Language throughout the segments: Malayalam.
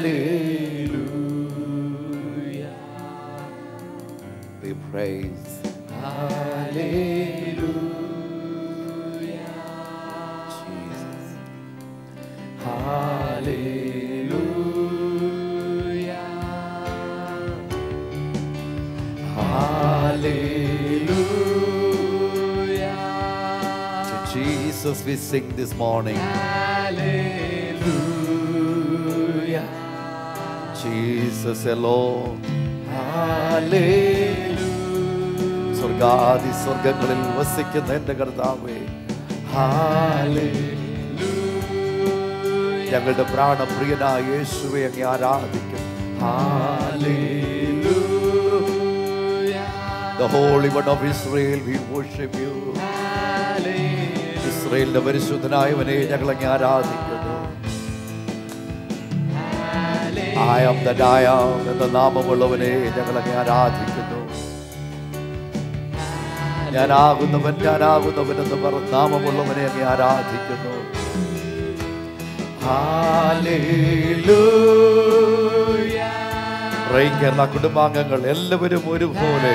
Hallelujah. We praise. Hallelujah. Jesus. Hallelujah. Hallelujah. To Jesus we sing this morning. Hallelujah. Jesus alone. Hallelujah. സ്വർഗാദി സ്വർഗങ്ങളിൽ വസിക്കുന്ന എന്റെ കർത്താവേ Hallelujah. ഞങ്ങളുടെ പ്രാണപ്രിയനായ യേശുവെ അങ്ങ് ആരാധിക്കും Hallelujah. The Holy One of Israel, we worship you. ഇസ്രയേലിന്റെ പരിശുദ്ധനായവനെ ഞങ്ങൾ അങ്ങ് ആരാധിക്കുന്നു I am that I am എന്ന നാമമുള്ളവനെ ഞങ്ങൾ അങ്ങ് ആരാധിക്കുന്നു ഞാനാകുന്നവൻ ഞാനാകുന്നവൻ എന്ന് പറഞ്ഞ നാമമുള്ളവനെ അങ്ങ് ആരാധിക്കുന്നു റെയിൻ കേരള കുടുംബാംഗങ്ങൾ എല്ലാവരും ഒരുപോലെ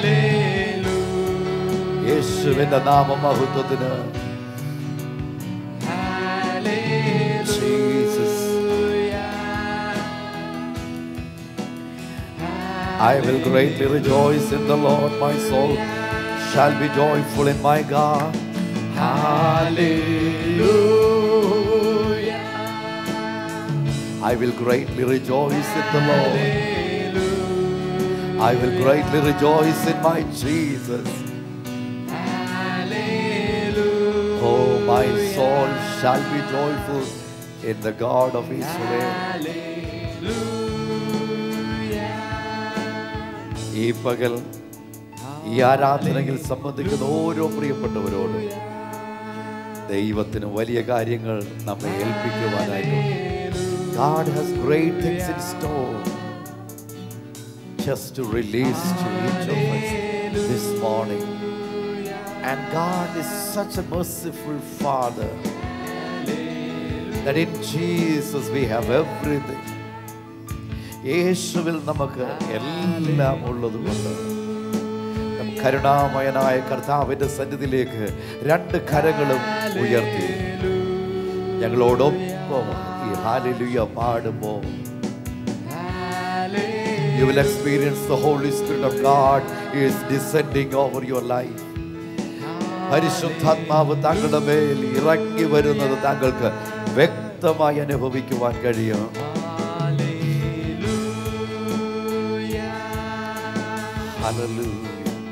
യേശുവിന്റെ നാമ മഹത്വത്തിന് Jesus. I will greatly rejoice in the Lord. My soul shall be joyful in my God. Hallelujah. I will greatly rejoice in the Lord. I will greatly rejoice in my Jesus. Oh, my soul shall be joyful in the God of Israel. ഈ പകൽ ഈ ആരാധനയിൽ സംബന്ധിക്കുന്ന ഓരോ പ്രിയപ്പെട്ടവരോടും ദൈവത്തിന് വലിയ കാര്യങ്ങൾ നമ്മെ ഏൽപ്പിക്കുവാനായിട്ടുണ്ട് God has great things in store just to release to each of us this morning. And God is such a merciful Father that in Jesus we have everything. യേശുവിൽ നമുക്ക് എല്ലാം ഉള്ളതുകൊണ്ട് നാം കരുണാമയനായ കർത്താവിന്റെ സന്നിധിയിലേക്ക് രണ്ട് കരങ്ങളും ഉയർത്തി ഞങ്ങളോടൊപ്പം ഈ ഹാലലുയ പാടുമ്പോൾ You will experience the Holy Spirit of God is descending over your life. പരിശുദ്ധാത്മാവ് താങ്കളുടെ മേൽ ഇറങ്ങി വരുന്നത് താങ്കൾക്ക് വ്യക്തമായി അനുഭവിക്കുവാൻ കഴിയും Hallelujah.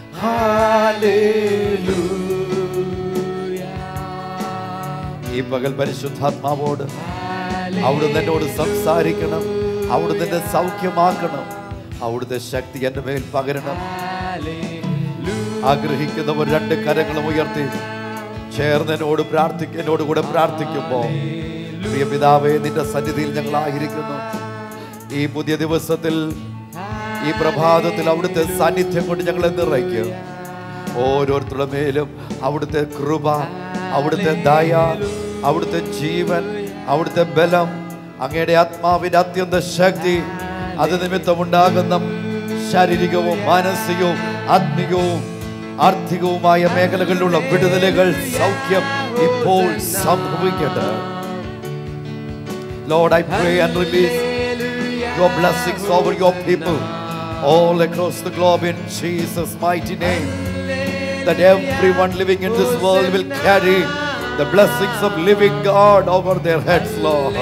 Hallelujah. ഈ പകൽ പരിശുദ്ധാത്മാവോട് അവിടുന്ന് എന്നോട് സംസാരിക്കണം അവിടുന്ന് എന്നെ സൗഖ്യമാക്കണം അവിടുത്തെ ശക്തി എൻ്റെ മേൽ പകരണം ആഗ്രഹിക്കുന്നവർ രണ്ട് കരങ്ങളും ഉയർത്തി ചേർന്ന് എന്നോട് പ്രാർത്ഥിക്ക എന്നോട് കൂടെ പ്രാർത്ഥിക്കുമ്പോൾ പ്രിയ പിതാവേ നിന്റെ സന്നിധിയിൽ ഞങ്ങൾ ആയിരിക്കുന്നു ഈ പുതിയ ദിവസത്തിൽ ഈ പ്രഭാതത്തിൽ അവിടുത്തെ സാന്നിധ്യം കൊണ്ട് ഞങ്ങളെ നിറയ്ക്കും ഓരോരുത്തരുടെ മേലും അവിടുത്തെ കൃപ അവിടുത്തെ ദയ അവിടുത്തെ ജീവൻ അവിടുത്തെ ബലം അങ്ങയുടെ ആത്മാവിന്റെ അത്യന്ത ശക്തി അത് നിമിത്തമുണ്ടാകുന്ന ശാരീരികവും മാനസികവും ആത്മികവും ആർത്ഥികവുമായ മേഖലകളിലുള്ള വിടുതലുകൾ സൗഖ്യം ഇപ്പോൾ സംഭവിക്കട്ടെ Lord, I pray and release your blessings over your people all across the globe in Jesus' mighty name. That everyone living in this world will carry the blessings of living God over their heads, Lord.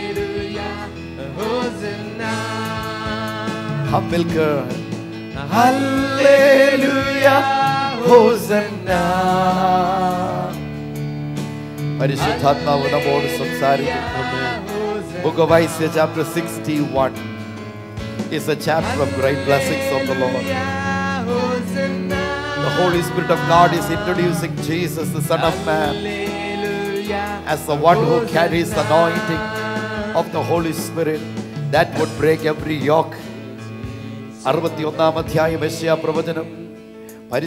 Hamilker. Hallelujah. Hosanna. പരിശുദ്ധാത്മാവ് നമ്മോട് സംസാരിക്കുന്നു Book of Isaiah, chapter 61, is a chapter of great blessings of the Lord. The Holy Spirit of God is introducing Jesus, the Son of Man, as the one who carries the anointing of the Holy Spirit that would break every yoke. അറുപത്തിയൊന്നാം അധ്യായം യശയാ പ്രവചനം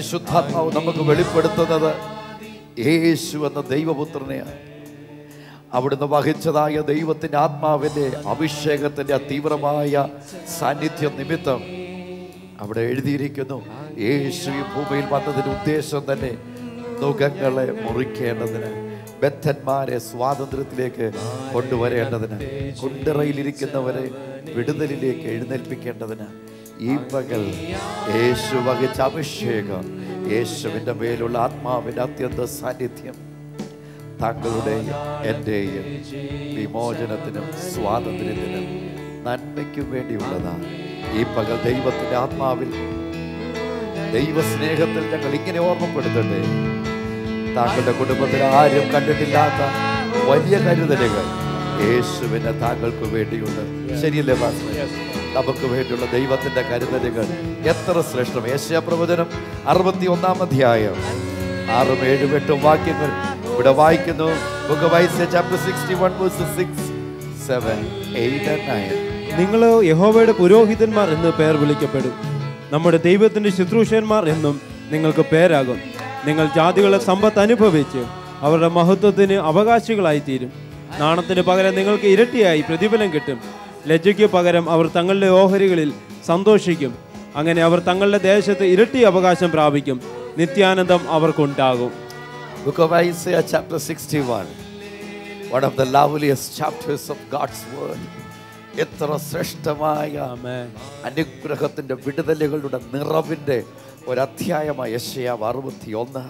പരിശുദ്ധാത്മാവ് നമുക്ക് വെളിപ്പെടുത്തുന്നത് യേശു എന്ന ദൈവപുത്രനെയാണ് അവിടുന്ന് വഹിച്ചതായ ദൈവത്തിന്റെ ആത്മാവിന്റെ അഭിഷേകത്തിന്റെ തീവ്രമായ സാന്നിധ്യം നിമിത്തം അവിടെ എഴുതിയിരിക്കുന്നു യേശു ഈ ഭൂമിയിൽ വന്നതിന് ഉദ്ദേശം തന്നെ നുഖങ്ങളെ മുറിക്കേണ്ടതിന് ബദ്ധന്മാരെ സ്വാതന്ത്ര്യത്തിലേക്ക് കൊണ്ടുവരേണ്ടതിന് കുണ്ടറയിലിരിക്കുന്നവരെ വിടുതലിലേക്ക് എഴുന്നേൽപ്പിക്കേണ്ടതിന് ഈ പകൽ യേശു വഹിച്ച അഭിഷേകം യേശുവിൻ്റെ മേലുള്ള ആത്മാവിൻ്റെ അത്യന്ത സാന്നിധ്യം താങ്കളുടെയും എൻ്റെയും വിമോചനത്തിനും സ്വാതന്ത്ര്യത്തിനും നന്മയ്ക്കും വേണ്ടിയുള്ളതാണ് ഈ പകൽ ദൈവത്തിന്റെ ആത്മാവിൽ ദൈവസ്നേഹത്തിൽ ഞങ്ങൾ ഇങ്ങനെ ഓർമ്മപ്പെടുത്തട്ടെ താങ്കളുടെ കുടുംബത്തിൽ ആരും കണ്ടിട്ടില്ലാത്ത വലിയ കരുതലുകൾ യേശുവിന് താങ്കൾക്ക് വേണ്ടിയുണ്ട് ശരിയല്ലേ പാസ്റ്റർ? നമുക്ക് വേണ്ടിയുള്ള ദൈവത്തിന്റെ കരുതലുകൾ എത്ര ശ്രേഷ്ഠം ഏഷ്യ പ്രവചനം അറുപത്തി ഒന്നാം അധ്യായം ആറും ഏഴും എട്ടും വാക്യങ്ങൾ ഇവിടെ വായിക്കുന്നു book of Isaiah chapter 61 verses 6 7 8 and 9 നിങ്ങളോ യഹോവയുടെ പുരോഹിതന്മാർ എന്ന് പേർ വിളിക്കപ്പെടും നമ്മുടെ ദൈവത്തിന്റെ ശുശ്രൂഷന്മാർ എന്നും നിങ്ങൾക്ക് പേരാകും നിങ്ങൾ ജാതികളെ സമ്പത്ത് അനുഭവിച്ച് അവരുടെ മഹത്വത്തിന് അവകാശികളായി തീരും നാണത്തിന് പകരം നിങ്ങൾക്ക് ഇരട്ടിയായി പ്രതിഫലം കിട്ടും ലജ്ജയ്ക്ക് പകരം അവർ തങ്ങളുടെ ഓഹരികളിൽ സന്തോഷിക്കും അങ്ങനെ അവർ തങ്ങളുടെ ദേശത്ത് ഇരട്ടി അവകാശം പ്രാപിക്കും നിത്യാനന്ദം അവർക്കുണ്ടാകും Book of Isaiah, chapter 61, one of the loveliest chapters of God's word. എത്ര ശ്രേഷ്ഠമായ ആമേൻ. അനുഗ്രഹത്തിന്റെ വിടുതലുകളുടെ നിറവിന്റെ ഒരു അധ്യായമായ യശയാവ് അറുപത്തി ഒന്ന്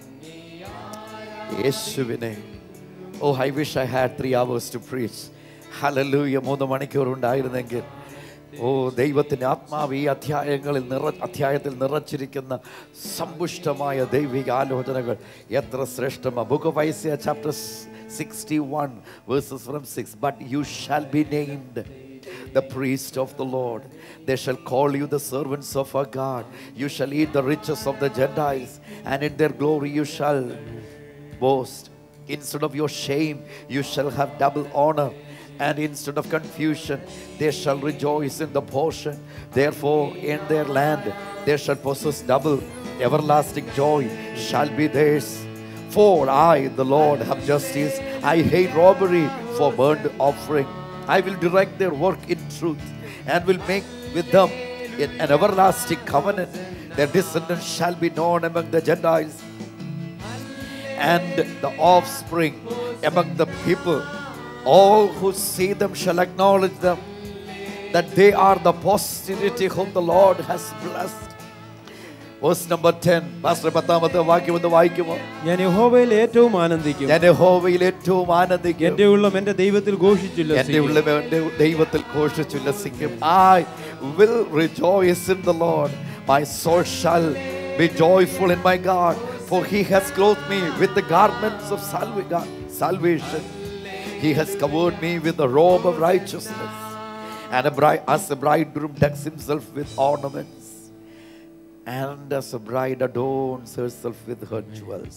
യേശുവിനെ oh I wish I had three hours to preach hallelujah മൂന്ന് മണിക്കൂർ ഉണ്ടായിരുന്നെങ്കിൽ ഓ ദൈവത്തിൻ്റെ ആത്മാവ് ഈ അധ്യായങ്ങളിൽ നിറ അധ്യായത്തിൽ നിറച്ചിരിക്കുന്ന സമ്പുഷ്ടമായ ദൈവിക ആലോചനകൾ എത്ര ശ്രേഷ്ഠമാണ് book of Isaiah chapter sixty one verses from six but you shall be named the priest of the Lord. They shall call you the servants of our God. You shall eat the riches of the Gentiles, and in their glory you shall boast. Instead of your shame, you shall have double honor. And instead of confusion, they shall rejoice in the portion. Therefore, in their land, they shall possess double. Everlasting joy shall be theirs. For I, the Lord, have justice. I hate robbery for burnt offering. I will direct their work in truth and will make with them in an everlasting covenant. Their descendants shall be known among the Gentiles and the offspring among the people. All who see them shall acknowledge them that they are the posterity whom the Lord has blessed. Verse number 10, Pastor പത്താമത്തെ വാക്യം ഒന്ന് വായിക്കുമോ ഞാൻ യഹോവയിൽ ഏറ്റവും ആനന്ദിക്കും ഞാൻ യഹോവയിൽ ഏറ്റവും ആനന്ദിക്കും എന്റെ ഉള്ളം എന്റെ ദൈവത്തിൽ ഘോഷിച്ചില്ല എന്റെ ഉള്ളിൽ എന്റെ ദൈവത്തിൽ ഘോഷിച്ചുല്ലസിക്കും I will rejoice in the Lord my soul shall be joyful in my God for he has clothed me with the garments of salvation he has covered me with the robe of righteousness and a bride as a bridegroom decks himself with ornaments and as a bride adorns herself with her jewels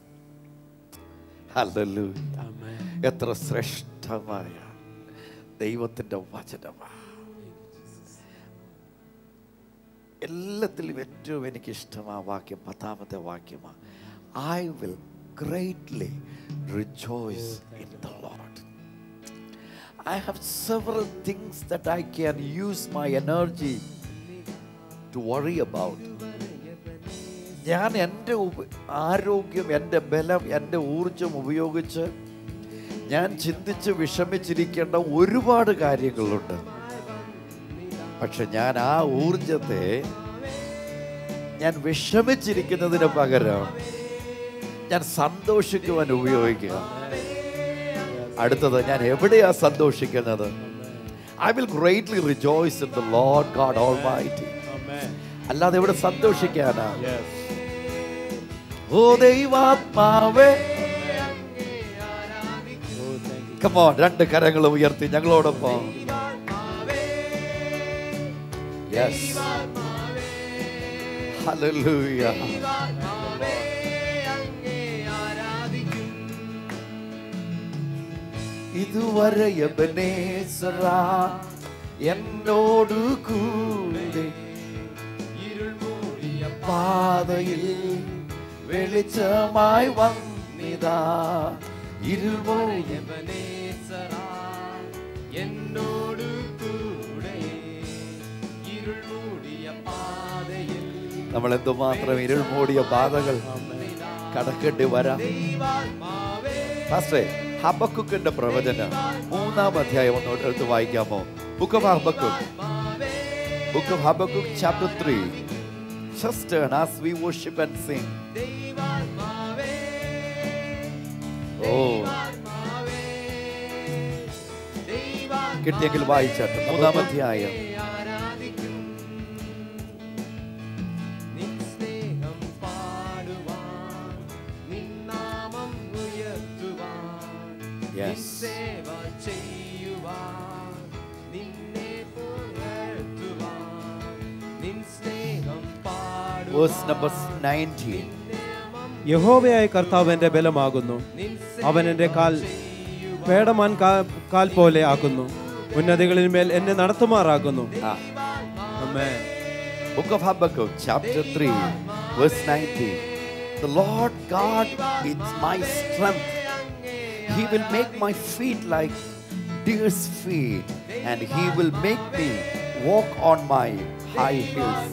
hallelujah എത്ര ശ്രേഷ്ഠമായ ദൈവത്തിൻ്റെ വചനമാണ് എല്ലാത്തിലും ഏറ്റവും എനിക്ക് ഇഷ്ടം ആ വാക്യം പത്താമത്തെ വാക്യമാണ് I will greatly rejoice in the Lord I have several things that I can use my energy to worry about ഞാൻ എൻ്റെ ഉപ- ആരോഗ്യം എൻ്റെ ബലം എൻ്റെ ഊർജം ഉപയോഗിച്ച് ഞാൻ ചിന്തിച്ച് വിഷമിച്ചിരിക്കേണ്ട ഒരുപാട് കാര്യങ്ങളുണ്ട് പക്ഷെ ഞാൻ ആ ഊർജത്തെ ഞാൻ വിഷമിച്ചിരിക്കുന്നതിന് പകരം ഞാൻ സന്തോഷിക്കുവാൻ ഉപയോഗിക്കുക അടുത്തത് ഞാൻ എവിടെയാ സന്തോഷിക്കുന്നത് I will greatly rejoice in the Lord God almighty അല്ലാതെ എവിടെ സന്തോഷിക്കാനാ ഓ ദൈവാത്മാവേ കമോ രണ്ട് കരങ്ങൾ ഉയർത്തി ഞങ്ങളോടൊപ്പം യെസ് ഹല്ലേലൂയ ഇതുവരെ എബനേസറാ എന്നോട് കൂടെ ഇരുൾ മൂടിയ പാതയിൽ വെളിച്ചമായി വന്നിതാ ഇരുൾ മൂടി എബനേസറാ, എന്നോട് കൂടെ ഇരുൾ മൂടിയ പാതയിൽ നമ്മൾ എന്തുമാത്രം ഇരുൾ മൂടിയ ബാധകൾ കടക്കേണ്ടി വരാം ദൈവാത്മാവേ പാസ്റ്റേ ഹബക്കുക്കിന്റെ പ്രവചനം മൂന്നാം അധ്യായം ഒന്നോട്ട് എടുത്ത് വായിക്കാമോ book of Habakkuk book of Habakkuk chapter three Just turn as we worship and sing. ദൈവാത്മാവേ Oh, ദൈവാത്മാവേ കിട്ടിയെങ്കിൽ വായിച്ചാട്ട് മൂന്നാം അധ്യായം ആരാധിക്കും നിൻ സ്നേഹം പാടുവാൻ നിൻ നാമം ഉയർത്തുവാൻ നിൻ Yes. സേവ ചെയ്യുവാൻ നിന്നെ പുകഴ്ത്തുവാൻ നിൻ സ്നേഹം പാടുവാൻ Verse number 19. യഹോവയായ കർത്താവ് എൻ്റെ ബലമാകുന്നു നിൻ അവൻ എൻ്റെ കാൽ പേടമാൻ കാ- കാൽ പോലെ ആക്കുന്നു ഉന്നതികളിൽ മേൽ എന്നെ നടത്തുമാറാക്കുന്നു Ah, amen. Book of Habakkuk, chapter 3, verse 19. The Lord God is my strength. He will make my feet like deer's feet, and He will make me walk on my high hills.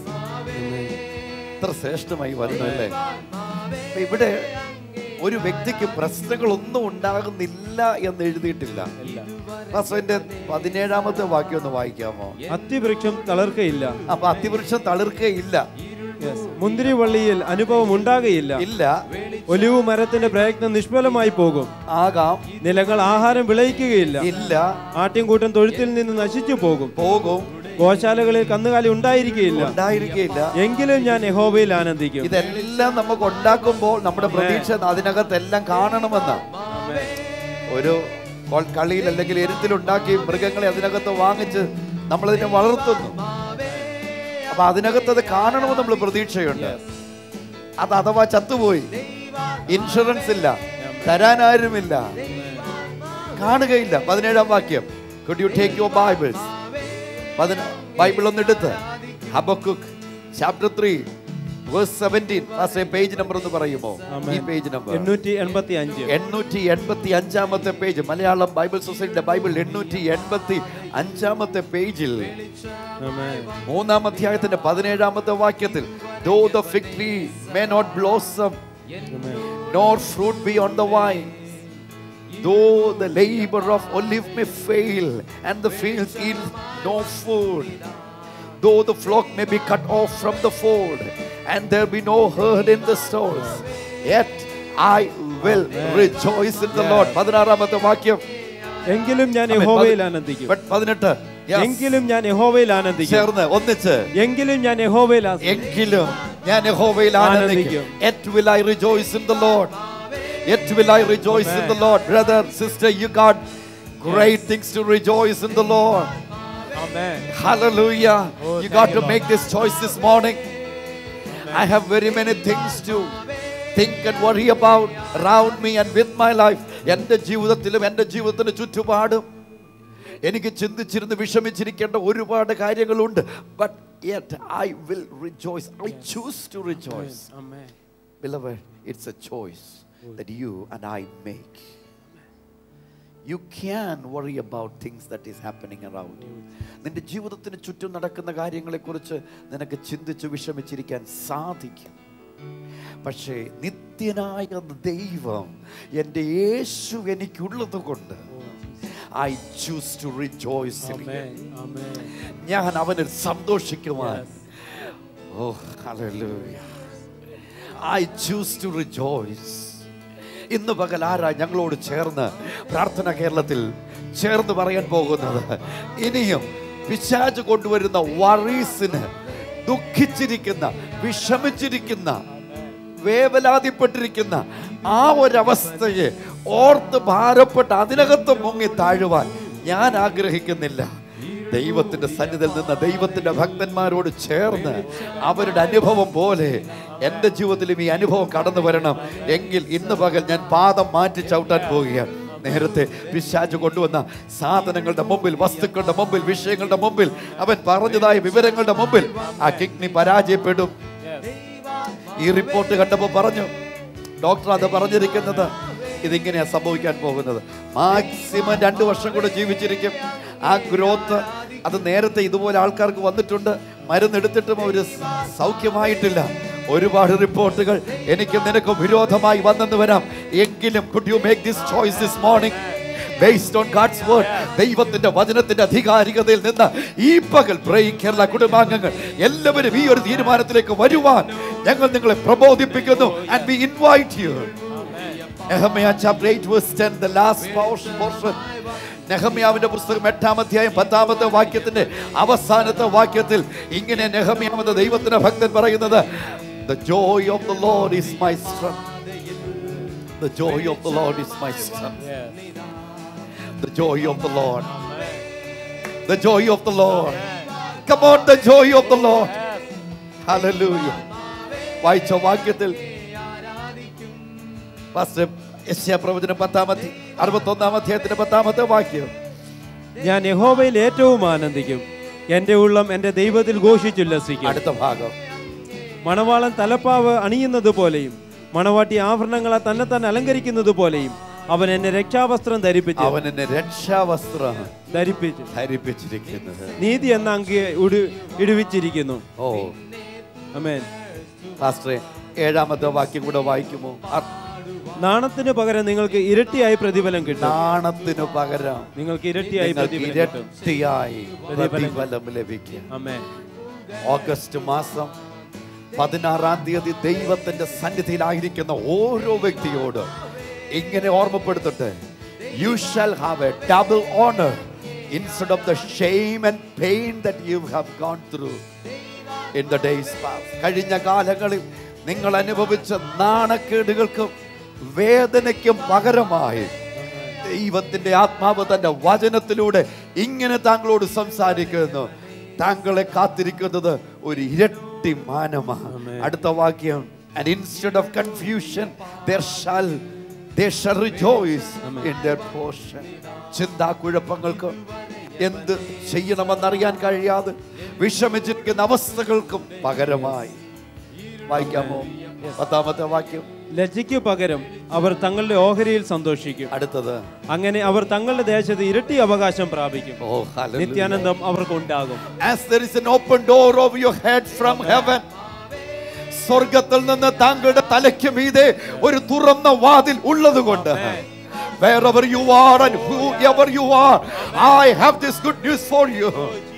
എത്ര ശ്രേഷ്ഠമായി വരുന്നല്ലേ അപ്പൊ ഇവിടെ ഒരു വ്യക്തിക്ക് പ്രശ്നങ്ങളൊന്നും ഉണ്ടാകുന്നില്ല എന്ന് എഴുതിയിട്ടില്ല പാസ്റ്ററിന്റെ പതിനേഴാമത്തെ വാക്യം ഒന്ന് വായിക്കാമോ അത്തിവൃക്ഷം തളർക്കയില്ല അപ്പൊ അതിവൃക്ഷം തളിർക്കയില്ല Yes. മുന്തിരിവള്ളിയിൽ അനുഭവം ഉണ്ടാകയില്ല ഇല്ല ഒലിവു മരത്തിന്റെ പ്രയത്നം നിഷ്ഫലമായി പോകും ആകാം നിലങ്ങൾ ആഹാരം വിളയിക്കുകയില്ല ഇല്ല ആട്ടിൻകൂട്ടം തൊഴുത്തിൽ നിന്ന് നശിച്ചു പോകും പോകും ഗോശാലകളിൽ കന്നുകാലി ഉണ്ടായിരിക്കുകയില്ല ഉണ്ടായിരിക്കില്ല എങ്കിലും ഞാൻ യഹോവയിൽ ആനന്ദിക്കും ഇതെല്ലാം നമുക്ക് ഉണ്ടാക്കുമ്പോൾ നമ്മുടെ പ്രതീക്ഷ അതിനകത്തെല്ലാം കാണണമെന്ന് ഒരു കൊൾ- കളിയിൽ അല്ലെങ്കിൽ എരുത്തിലുണ്ടാക്കി മൃഗങ്ങളെ അതിനകത്ത് വാങ്ങിച്ച് നമ്മളതിനെ വളർത്തുന്നു അപ്പൊ അതിനകത്ത് അത് കാണണമെന്ന് നമ്മൾ പ്രതീക്ഷയുണ്ട് അത് അഥവാ ചത്തുപോയി ഇൻഷുറൻസ് ഇല്ല തരാനാരുമില്ല കാണുകയില്ല പതിനേഴാം വാക്യം could you take your Bibles പതിന ബൈബിൾ ഒന്ന് എടുത്ത് Habakkuk chapter three verse seventeen fast page number ഒന്ന് പറയുമോ ഈ പേജ് നമ്പർ എണ്ണൂറ്റി എൺപത്തി അഞ്ച് എണ്ണൂറ്റി എൺപത്തി അഞ്ചാമത്തെ പേജ് മലയാളം ബൈബിൾ സൊസൈറ്റിയുടെ ബൈബിൾ എണ്ണൂറ്റി എൺപത്തി അഞ്ചാമത്തെ പേജിൽ ആമേൻ. മൂന്നാം അധ്യായത്തിന്റെ പതിനേഴാമത്തെ വാക്യത്തിൽ though the fig tree may not blossom ആമേൻ. nor fruit be on the vine. Though the labor of olive may fail, and the fields yield no food, though the flock may be cut off from the fold, and there be no herd in the stalls, yet I will rejoice in the Lord. പതിനാറാമത്തെ വാക്യം എങ്കിലും ഞാൻ യഹോവയിൽ ആനന്ദിക്കും But പതിനെട്ട് Yes. എങ്കിലും ഞാൻ യഹോവയിൽ ആനന്ദിക്കും ചേർന്ന് ഒന്നിച്ച് എങ്കിലും ഞാൻ യഹോവയിൽ ആ- എങ്കിലും ഞാൻ യഹോവയിൽ ആനന്ദിക്കും ആനന്ദിക്കും. Yet will I rejoice in the Lord. Yet will I rejoice in the Lord. Brother, sister, you got great things to rejoice in the Lord. Amen. Hallelujah. Oh, You thank got you, to Lord. make this choice this morning. I have very many things to think and worry about around me and with my life. എൻ്റെ ജീവിതത്തിലും എൻ്റെ ജീവിതത്തിന് ചുറ്റുപാടും എനിക്ക് ചിന്തിച്ചിരുന്ന് വിഷമിച്ചിരിക്കേണ്ട ഒരുപാട് കാര്യങ്ങളുണ്ട് but yet I will rejoice I choose to rejoice ആമേൻ. Beloved, it's a choice that you and I make. You can worry about things that is happening around you. നിന്റെ ജീവിതത്തിന് ചുറ്റും നടക്കുന്ന കാര്യങ്ങളെക്കുറിച്ച് നിനക്ക് ചിന്തിച്ച് വിഷമിച്ചിരിക്കാൻ സാധിക്കും പക്ഷേ നിത്യനായ ദൈവം എൻ്റെ യേശു എനിക്കുള്ളത് കൊണ്ട് ഐ ചൂസ് ടു റിജോയ്സ് ആമേൻ. ആമേൻ. ഞാൻ അവനിൽ സന്തോഷിക്കുവാൻ oh hallelujah I choose to rejoice ഇന്ന് പകൽ ആരാ ഞങ്ങളോട് ചേർന്ന് പ്രാർത്ഥന കേരളത്തിൽ ചേർന്ന് പറയാൻ പോകുന്നത് ഇനിയും പിശാച് കൊണ്ടുവരുന്ന വറീസിന് ദുഃഖിച്ചിരിക്കുന്ന വിഷമിച്ചിരിക്കുന്ന വേവലാതിപ്പെട്ടിരിക്കുന്ന ആ ഒരവസ്ഥയെ ഓർത്ത് ഭാരപ്പെട്ട് അതിനകത്ത് മുങ്ങി താഴുവാൻ ഞാൻ ആഗ്രഹിക്കുന്നില്ല ദൈവത്തിന്റെ സന്നിധിയിൽ നിന്ന് ദൈവത്തിന്റെ ഭക്തന്മാരോട് ചേർന്ന് അവരുടെ അനുഭവം പോലെ എൻ്റെ ജീവിതത്തിലും ഈ അനുഭവം കടന്നു വരണം എങ്കിൽ ഇന്ന് പകൽ ഞാൻ പാദം മാറ്റി ചവിട്ടാൻ പോവുകയാണ് നേരത്തെ പിശാച് കൊണ്ടുവന്ന സാധനങ്ങളുടെ മുമ്പിൽ വസ്തുക്കളുടെ മുമ്പിൽ വിഷയങ്ങളുടെ മുമ്പിൽ അവൻ പറഞ്ഞതായ വിവരങ്ങളുടെ മുമ്പിൽ ആ കിഡ്നി പരാജയപ്പെടും ഈ റിപ്പോർട്ട് കണ്ടപ്പോൾ പറഞ്ഞു ഡോക്ടർ അത് പറഞ്ഞിരിക്കുന്നത് ഇതിങ്ങനെയാ സംഭവിക്കാൻ പോകുന്നത് മാക്സിമം രണ്ട് വർഷം കൂടെ ജീവിച്ചിരിക്കും ആ ഗ്രോത്ത് അത് നേരത്തെ ഇതുപോലെ ആൾക്കാർക്ക് വന്നിട്ടുണ്ട് മരുന്നെടുത്തിട്ടും അവർ സൗഖ്യമായിട്ടില്ല ഒരുപാട് റിപ്പോർട്ടുകൾ എനിക്ക് നിനക്ക് വിരോധമായി വന്നെന്ന് വരാം എങ്കിലും could you make this choice this morning based on God's word ദൈവത്തിന്റെ വചനത്തിന്റെ അധികാരികതയിൽ നിന്ന് ഈ പകൽ പ്രേയും കേരള കുടുംബാംഗങ്ങൾ എല്ലാവരും ഈ ഒരു തീരുമാനത്തിലേക്ക് വരുവാൻ ഞങ്ങൾ നിങ്ങളെ പ്രബോധിപ്പിക്കുന്നു and we invite you Nehemiah chapter 8 verse 10 the last portion portion നെഹമ്യാവിന്റെ പുസ്തകം എട്ടാം അധ്യായം പത്താമത്തെ വാക്യത്തിന്റെ അവസാനത്തെ വാക്യത്തിൽ ഇങ്ങനെ നെഹമ്യാവെന്ന ദൈവത്തിന്റെ ഭക്തൻ പറയുന്നത് The joy of the Lord is my strength. The joy of the Lord is my strength. The joy of the Lord. The joy of the Lord. Come on, the joy of the Lord. Hallelujah. വായിച്ച വാക്യത്തിൽ പാസ്റ്റർ യെശയ്യാ പ്രവചനം പത്താമത്തെ അറുപത്തൊന്നാം അധ്യായത്തിന്റെ പത്താമത്തെ വാക്യം ഞാൻ യഹോവയിൽ ഏറ്റവും ആനന്ദിക്കും എന്റെ ഉള്ളം എന്റെ ദൈവത്തിൽ ഘോഷിച്ചുല്ലസിക്കും അടുത്ത ഭാഗം മണവാളൻ തലപ്പാവ് അണിയുന്നത് പോലെയും മണവാട്ടി ആഭരണങ്ങളെ തന്നെ തന്നെ അലങ്കരിക്കുന്നത് പോലെയും അവൻ എന്നെ രക്ഷാവസ്ത്രം ധരിപ്പിച്ചു അവൻ എന്നെ രക്ഷാവസ്ത്രം ധരിപ്പിച്ചു ധരിപ്പിച്ചിരിക്കുന്നത് നീതി എന്ന അങ്കിയെ ഉടു ഇടുവിച്ചിരിക്കുന്നു ഓ അമേൻ പാസ്റ്ററെ ഏഴാമത്തെ വാക്യം കൂടെ വായിക്കുമോ അ- നാണത്തിന് പകരം നിങ്ങൾക്ക് ഇരട്ടിയായി പ്രതിഫലം കിട്ടും നാണത്തിനു പകരം നിങ്ങൾക്ക് ഇരട്ടിയായി നിങ്ങൾക്ക് പ്രതിഫലം കിട്ടും ഇരട്ടിയായി പ്രതിഫലം പ്രതിഫലം ലഭിക്കും അമേൻ ഓഗസ്റ്റ് മാസം പതിനാറാം തീയതി ദൈവത്തിന്റെ സന്നിധിയിലായിരിക്കുന്ന ഓരോ വ്യക്തിയോട് ഇങ്ങനെ ഓർമ്മപ്പെടുത്തട്ടെ you shall have a double honour instead of the shame and pain that you have gone through in the days കഴിഞ്ഞ കാലങ്ങളിൽ നിങ്ങൾ അനുഭവിച്ച നാണക്കേടുകൾക്കും വേദനയ്ക്കും പകരമായി ദൈവത്തിന്റെ ആത്മാവ് തന്റെ വചനത്തിലൂടെ ഇങ്ങനെ താങ്കളോട് സംസാരിക്കുന്നു താങ്കളെ കാത്തിരിക്കുന്നത് ഒരു ഇരട്ടി മാനമാണ് അടുത്ത വാക്യം and instead of confusion there shall they shall rejoice in their portion ചിന്താക്കുഴപ്പങ്ങൾക്ക് എന്ത് ചെയ്യണമെന്നറിയാൻ കഴിയാതെ വിഷമിച്ചിരിക്കുന്ന അവസ്ഥകൾക്കും പകരമായി വായിക്കാമോ പത്താമത്തെ വാക്യം ലജ്ജയ്ക്ക് പകരം അവർ തങ്ങളുടെ ഓഹരിയിൽ സന്തോഷിക്കും അടുത്തത് അങ്ങനെ അവർ തങ്ങളുടെ ദേശത്ത് ഇരട്ടി അവകാശം പ്രാപിക്കും ഓ hallelujah. നിത്യാനന്ദം അവർക്ക് ഉണ്ടാകും As there is an open door over your head from heaven. സ്വർഗത്തിൽ നിന്ന് താങ്കളുടെ തലയ്ക്ക് മീതെ ഒരു തുറന്ന വാതിൽ ഉള്ളത് കൊണ്ട് wherever you are and whoever you are I have this good news for you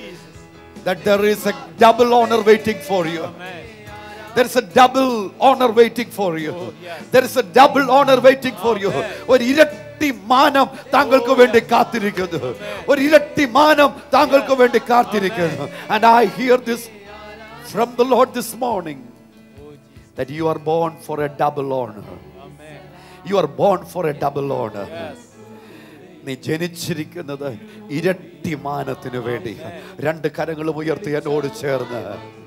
that there is a double honor waiting for you there is a double honor waiting for you there is a double honor waiting for you ഒരു ഇരട്ടി മാനം താങ്കൾക്ക് വേണ്ടി കാത്തിരിക്കുന്നു ഒരു ഇരട്ടി മാനം താങ്കൾക്ക് വേണ്ടി കാത്തിരിക്കുന്നു and I hear this from the Lord this morning that you are born for a double honor you are born for a double honor നീ ജനിച്ചിരിക്കുന്നത് ഇരട്ടി മാനത്തിന് വേണ്ടി രണ്ട് കരങ്ങളും ഉയർത്തി എന്നോട് ചേർന്ന്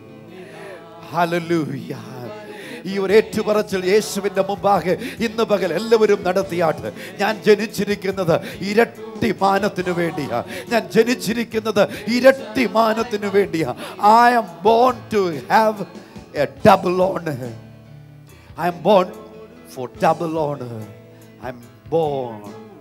ഹല്ലേലൂയ ഈ ഒരു ഏറ്റുപറച്ചിൽ യേശുവിന്റെ മുമ്പാകെ ഇന്ന് പകൽ എല്ലാവരും നടത്തിയാട്ട് ഞാൻ ജനിച്ചിരിക്കുന്നത് ഇരട്ടി മാനത്തിന് വേണ്ടിയാ ഞാൻ ജനിച്ചിരിക്കുന്നത് ഇരട്ടി മാനത്തിന് വേണ്ടിയാ I am born to have a double honour I'm born for double honour I'm born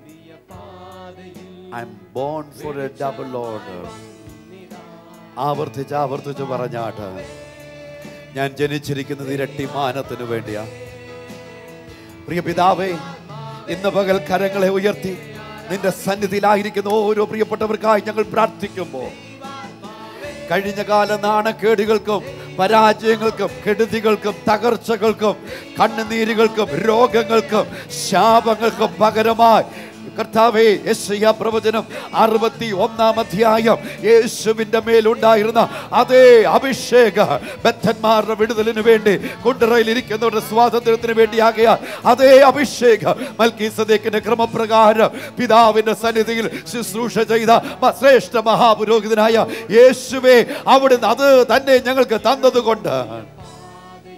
I'm born for a double honour ആവർത്തിച്ച് ആവർത്തിച്ച് പറഞ്ഞാട്ട് ഞാൻ ജനിച്ചിരിക്കുന്നത് ഇരട്ടി മാനത്തിന് വേണ്ടിയാ പ്രിയ പിതാവേ ഇന്ന് പകൽ കരങ്ങളെ ഉയർത്തി നിന്റെ സന്നിധിയിലായിരിക്കുന്ന ഓരോ പ്രിയപ്പെട്ടവർക്കായി ഞങ്ങൾ പ്രാർത്ഥിക്കുമ്പോൾ കഴിഞ്ഞ കാല നാണക്കേടുകൾക്കും പരാജയങ്ങൾക്കും കെടുതികൾക്കും തകർച്ചകൾക്കും കണ്ണുനീരുകൾക്കും രോഗങ്ങൾക്കും ശാപങ്ങൾക്കും പകരമായി കർത്താവേ യെശയ്യാ പ്രവചനം അറുപത്തി ഒന്നാം അധ്യായം യേശുവിന്റെ മേലുണ്ടായിരുന്ന അതേ അഭിഷേക ബദ്ധന്മാരുടെ വിടുതലിന് വേണ്ടി കുണ്ടറയിൽ ഇരിക്കുന്നവരുടെ സ്വാതന്ത്ര്യത്തിന് വേണ്ടിയാകയാൽ അതേ അഭിഷേക മൽക്കീസദേക്കിന്റെ ക്രമപ്രകാരം പിതാവിന്റെ സന്നിധിയിൽ ശുശ്രൂഷ ചെയ്ത മ- ശ്രേഷ്ഠ മഹാപുരോഹിതനായ യേശുവെ അവിടുന്ന് അത് തന്നെ ഞങ്ങൾക്ക് തന്നതുകൊണ്ട്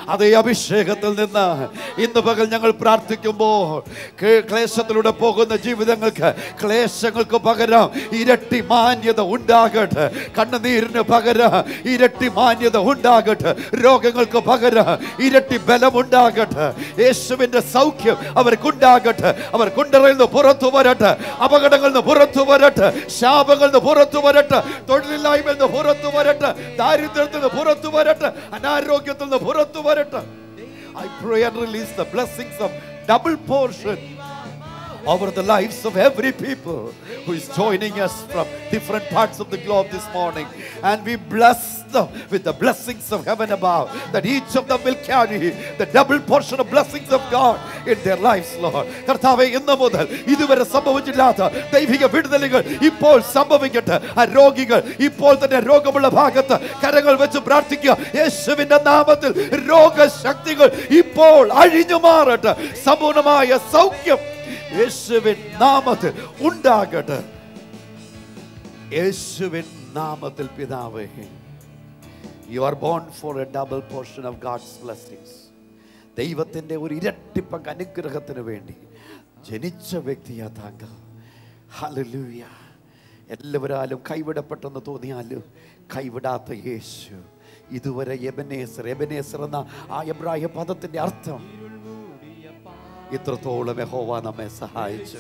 അതേ അഭിഷേകത്തിൽ നിന്ന് ഇന്ന് പകൽ ഞങ്ങൾ പ്രാർത്ഥിക്കുമ്പോൾ കേ- ക്ലേശത്തിലൂടെ പോകുന്ന ജീവിതങ്ങൾക്ക് ക്ലേശങ്ങൾക്ക് പകരം ഇരട്ടി മാന്യത ഉണ്ടാകട്ടെ കണ്ണുനീരിന് പകരം ഇരട്ടി മാന്യത ഉണ്ടാകട്ടെ രോഗങ്ങൾക്ക് പകരം ഇരട്ടി ബലം ഉണ്ടാകട്ടെ യേശുവിന്റെ സൗഖ്യം അവർക്കുണ്ടാകട്ടെ അവർ കുണ്ടറയിൽ നിന്ന് പുറത്തു വരട്ടെ അപകടങ്ങളിൽ നിന്ന് പുറത്തു വരട്ടെ ശാപങ്ങളിൽ നിന്ന് പുറത്തു വരട്ടെ തൊഴിലില്ലായ്മയിൽ നിന്ന് പുറത്തു വരട്ടെ ദാരിദ്ര്യത്തിൽ നിന്ന് പുറത്തു വരട്ടെ അനാരോഗ്യത്തിൽ നിന്ന് പുറത്തു വരട്ടെ I pray and release the blessings of double portion over the lives of every people who is joining us from different parts of the globe this morning. And we bless them with the blessings of heaven above, that each of them will carry the double portion of blessings of God in their lives, Lord. കർത്താവെ ഇന്ന് മുതൽ ഇതുവരെ സംഭവിച്ചില്ലാത്ത ദൈവിക വിടുതലുകൾ ഇപ്പോൾ സംഭവിക്കട്ടെ ആ രോഗികൾ ഇപ്പോൾ തന്നെ രോഗമുള്ള ഭാഗത്ത് കരങ്ങൾ വെച്ച് പ്രാർത്ഥിക്കുക യേശുവിന്റെ നാമത്തിൽ രോഗശക്തികൾ ഇപ്പോൾ അഴിഞ്ഞു മാറട്ടെ സമ്പൂർണമായ സൗഖ്യം യേശുവിൻ നാമത്തിൽ ഉണ്ടാകട്ടെ യേശുവിൻ നാമത്തിൽ പിതാവേ you are born for a double portion of God's blessings ദൈവത്തിൻ്റെ ഒരു ഇരട്ടിപ്പങ്ക് അനുഗ്രഹത്തിന് വേണ്ടി ജനിച്ച വ്യക്തിയാ താങ്കൾ ഹല്ലേലൂയ എല്ലാവരാലും കൈവിടപ്പെട്ടെന്ന് തോന്നിയാലും കൈവിടാത്ത യേശു ഇതുവരെ എബനേസർ എബനേസർ എന്ന ആ എബ്രായ പദത്തിന്റെ അർത്ഥം ഇത്രത്തോളം യഹോവ നമ്മെ സഹായിച്ചു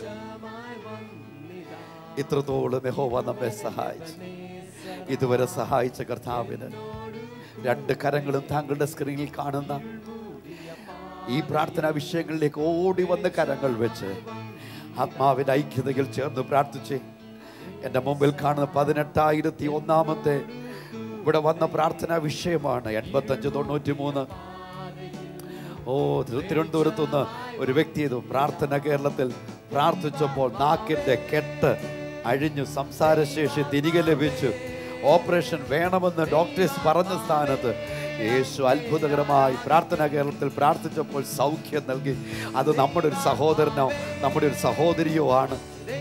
ഇത്രത്തോളം യഹോവ നമ്മെ സഹായിച്ചു ഇതുവരെ സഹായിച്ച കർത്താവിന് രണ്ട് കരങ്ങളും താങ്കളുടെ സ്ക്രീനിൽ കാണുന്ന ഈ പ്രാർത്ഥനാ വിഷയങ്ങളിലേക്ക് ഓടി വന്ന് കരങ്ങൾ വെച്ച് ആത്മാവിന്റെ ഐക്യതയിൽ ചേർന്ന് പ്രാർത്ഥിച്ച് എൻ്റെ മുമ്പിൽ കാണുന്ന പതിനെട്ടായിരത്തി ഒന്നാമത്തെ ഇവിടെ വന്ന പ്രാർത്ഥനാ വിഷയമാണ് എൺപത്തഞ്ച് തൊണ്ണൂറ്റി മൂന്ന് ഓ തിരു- തിരുവനന്തപുരത്ത് നിന്ന് ഒരു വ്യക്തി ചെയ്തു പ്രാർത്ഥന കേരളത്തിൽ പ്രാർത്ഥിച്ചപ്പോൾ നാക്കിന്റെ കെട്ട് അഴിഞ്ഞു സംസാരശേഷി തിരികെ ലഭിച്ചു ഓപ്പറേഷൻ വേണമെന്ന് ഡോക്ടേഴ്സ് പറഞ്ഞ സ്ഥാനത്ത് യേശു അത്ഭുതകരമായി പ്രാർത്ഥന കേരളത്തിൽ പ്രാർത്ഥിച്ചപ്പോൾ സൗഖ്യം നൽകി അത് നമ്മുടെ ഒരു സഹോദരനോ നമ്മുടെ ഒരു സഹോദരിയോ ആണ്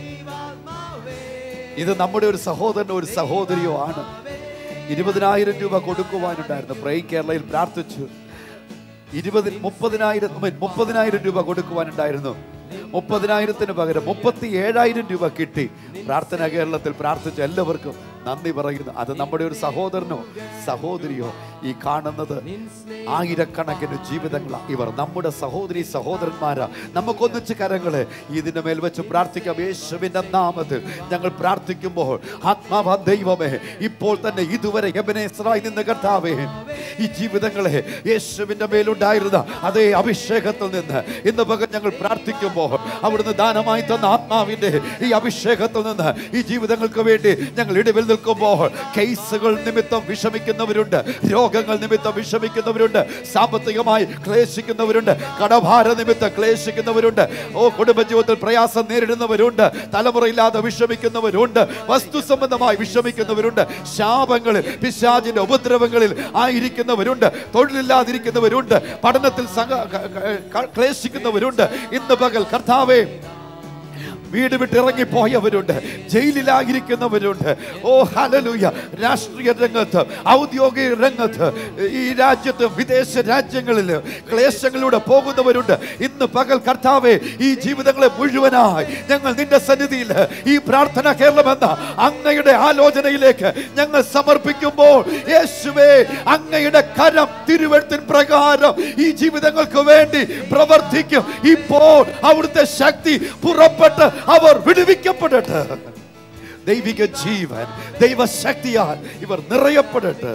ഇത് നമ്മുടെ ഒരു സഹോദരനോ ഒരു സഹോദരിയോ ആണ് ഇരുപതിനായിരം രൂപ കൊടുക്കുവാനുണ്ടായിരുന്നു പ്രൈ കേരളയിൽ പ്രാർത്ഥിച്ചു ഇരുപത് മുപ്പതിനായിരം ഉം, മുപ്പതിനായിരം രൂപ കൊടുക്കുവാനുണ്ടായിരുന്നു മുപ്പതിനായിരത്തിന് പകരം മുപ്പത്തി ഏഴായിരം രൂപ കിട്ടി പ്രാർത്ഥന കേരളത്തിൽ പ്രാർത്ഥിച്ച എല്ലാവർക്കും നന്ദി പറയുന്നു അത് നമ്മുടെ ഒരു സഹോദരനോ സഹോദരിയോ ഈ കാണുന്നത് ആയിരക്കണക്കിന് ജീവിതങ്ങളാണ് ഇവർ നമ്മുടെ സഹോദരി സഹോദരന്മാരാ നമുക്കൊന്നിച്ച് കരങ്ങളെ ഇതിന്റെ മേൽ വെച്ച് പ്രാർത്ഥിക്കാം യേശുവിന്റെ നാമത്തിൽ ഞങ്ങൾ പ്രാർത്ഥിക്കുമ്പോൾ ആത്മാവ ദൈവമേ ഇപ്പോൾ തന്നെ ഇതുവരെ എബനേസറായി നിന്ന് കർത്താവേ ഈ ജീവിതങ്ങളെ യേശുവിന്റെ മേലുണ്ടായിരുന്ന അതേ അഭിഷേകത്തിൽ നിന്ന് ഇന്ന് പകൽ ഞങ്ങൾ പ്രാർത്ഥിക്കുമ്പോൾ അവിടുന്ന് ദാനമായി തന്ന ആത്മാവിന്റെ ഈ അഭിഷേകത്തിൽ നിന്ന് ഈ ജീവിതങ്ങൾക്ക് വേണ്ടി ഞങ്ങൾ ഇടിവിൽ നിൽക്കുമ്പോൾ കേസുകൾ നിമിത്തം വിഷമിക്കുന്നവരുണ്ട് രോഗങ്ങൾ നിമിത്തം വിഷമിക്കുന്നവരുണ്ട് സാമ്പത്തികമായി ക്ലേശിക്കുന്നവരുണ്ട് കടഭാര നിമിത്തം ക്ലേശിക്കുന്നവരുണ്ട് ഓ കുടുംബജീവിതത്തിൽ പ്രയാസം നേരിടുന്നവരുണ്ട് തലമുറയില്ലാതെ വിഷമിക്കുന്നവരുണ്ട് വസ്തു സംബന്ധമായി വിഷമിക്കുന്നവരുണ്ട് ശാപങ്ങളിൽ പിശാചിന്റെ ഉപദ്രവങ്ങളിൽ ആയിരിക്കുന്നവരുണ്ട് തൊഴിലില്ലാതിരിക്കുന്നവരുണ്ട് പഠനത്തിൽ സംഘ- ക- ക- ക്ലേശിക്കുന്നവരുണ്ട് ഇന്ന് പകൽ കർത്താവേ വീട് വിട്ട് ഇറങ്ങിപ്പോയവരുണ്ട് ജയിലിലായിരിക്കുന്നവരുണ്ട് ഓ ഹലലൂയ രാഷ്ട്രീയ രംഗത്ത് ഔദ്യോഗിക രംഗത്ത് ഈ രാജ്യത്ത് വിദേശ രാജ്യങ്ങളിൽ ക്ലേശങ്ങളിലൂടെ പോകുന്നവരുണ്ട് ഇന്ന് പകൽ കർത്താവെ ഈ ജീവിതങ്ങളെ മുഴുവനായി ഞങ്ങൾ നിന്റെ സന്നിധിയിൽ ഈ പ്രാർത്ഥന കേരളമെന്ന അങ്ങയുടെ ആലോചനയിലേക്ക് ഞങ്ങൾ സമർപ്പിക്കുമ്പോൾ യേശുവേ അങ്ങയുടെ കരം തിരുവഴുത്തിൻ പ്രകാരം ഈ ജീവിതങ്ങൾക്ക് വേണ്ടി പ്രവർത്തിക്കും ഇപ്പോൾ അവിടുത്തെ ശക്തി പുറപ്പെട്ട് അവർ വിടുവിക്കപ്പെടട്ടെ ദൈവിക ജീവൻ ദൈവശക്തിയാൽ ഇവർ നിറയപ്പെടട്ടെ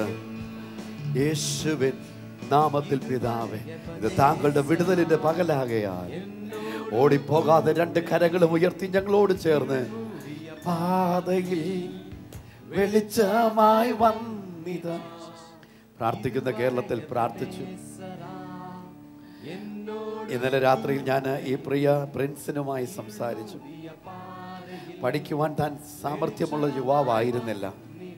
യേശുവിൻ നാമത്തിൽ പിതാവേ ഇത് താങ്കളുടെ വിടുതലിന്റെ പകലാകയാൽ ഓടിപ്പോകാതെ രണ്ട് കരങ്ങളും ഉയർത്തി ഞങ്ങളോട് ചേർന്ന് പാതയിൽ വെളിച്ചമായി വന്നിത പ്രാർത്ഥിക്കുന്ന കേരളത്തിൽ പ്രാർത്ഥിച്ചു ഇന്നലെ രാത്രിയിൽ ഞാൻ ഈ പ്രിയ പ്രിൻസിനുമായി സംസാരിച്ചു പഠിക്കുവാൻ താൻ സാമർഥ്യമുള്ള യുവാവായിരുന്നില്ല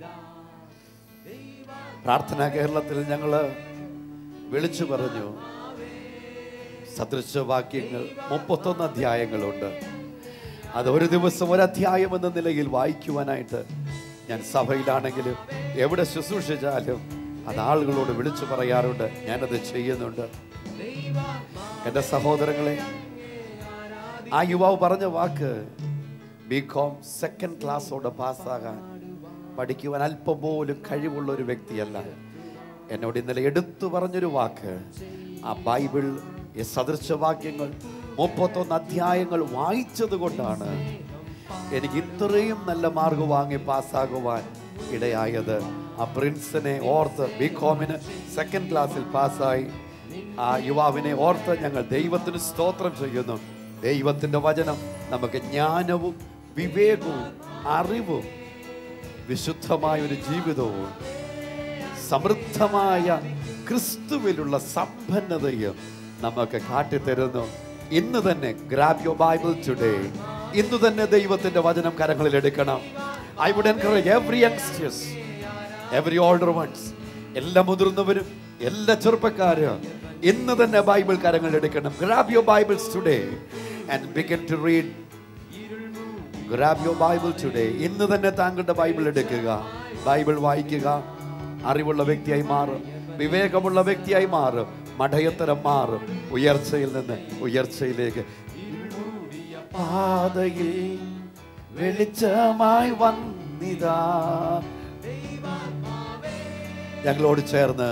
പ്രാർത്ഥന കേരളത്തിൽ ഞങ്ങൾ വിളിച്ചു പറഞ്ഞു സദൃശവാക്യങ്ങൾ മുപ്പത്തൊന്ന് അധ്യായങ്ങളുണ്ട് അത് ഒരു ദിവസം ഒരു അധ്യായം എന്ന നിലയിൽ വായിക്കുവാനായിട്ട് ഞാൻ സഭയിലാണെങ്കിലും എവിടെ ശുശ്രൂഷിച്ചാലും അത് ആളുകളോട് വിളിച്ചു പറയാറുണ്ട് ഞാനത് ചെയ്യുന്നുണ്ട് എൻ്റെ സഹോദരങ്ങളെ ആ യുവാവ് പറഞ്ഞ വാക്ക് ബി കോം സെക്കൻഡ് ക്ലാസ്സോടെ പാസ്സാകാൻ പഠിക്കുവാൻ അല്പം പോലും കഴിവുള്ള ഒരു വ്യക്തിയല്ല എന്നോട് ഇന്നലെ എടുത്തു പറഞ്ഞൊരു വാക്ക് ആ ബൈബിൾ ഈ സദൃശവാക്യങ്ങൾ മുപ്പത്തൊന്ന് അധ്യായങ്ങൾ വായിച്ചത് കൊണ്ടാണ് എനിക്ക് ഇത്രയും നല്ല മാർക്ക് വാങ്ങി പാസ്സാകുവാൻ ഇടയായത് ആ പ്രിൻസിനെ ഓർത്ത് ബി കോമിന് സെക്കൻഡ് ക്ലാസ്സിൽ പാസ്സായി ആ യുവാവിനെ ഓർത്ത് ഞങ്ങൾ ദൈവത്തിന് സ്തോത്രം ചെയ്യുന്നു ദൈവത്തിന്റെ വചനം നമുക്ക് ജ്ഞാനവും വിവേകവും അറിവും വിശുദ്ധമായ ഒരു ജീവിതവും സമൃദ്ധമായ ക്രിസ്തുവിലുള്ള സമ്പന്നതയും നമുക്ക് കാട്ടിത്തരുന്നു ഇന്ന് തന്നെ ഗ്രാബ് യോ ബൈബിൾ ടുഡേ ഇന്ന് തന്നെ ദൈവത്തിന്റെ വചനം കരങ്ങളിൽ എടുക്കണം I would encourage every youngsters every older ones എല്ലാ മുതിർന്നവരും എല്ലാ ചെറുപ്പക്കാരും ഇന്ന് തന്നെ ബൈബിൾ കരങ്ങളിൽ എടുക്കണം grab your Bibles today and begin to read grab your Bible today ഇന്ന് തന്നെ താങ്കളുടെ ബൈബിൾ എടുക്കുക ബൈബിൾ വായിക്കുക അറിവുള്ള വ്യക്തിയായി മാറും വിവേകമുള്ള വ്യക്തിയായി മാറും മഠയത്തരം മാറും ഉയർച്ചയിൽ നിന്ന് ഉയർച്ചയിലേക്ക് പാതയിൽ വെളിച്ചമായി വന്നിതാ ഞങ്ങളോട് ചേർന്ന്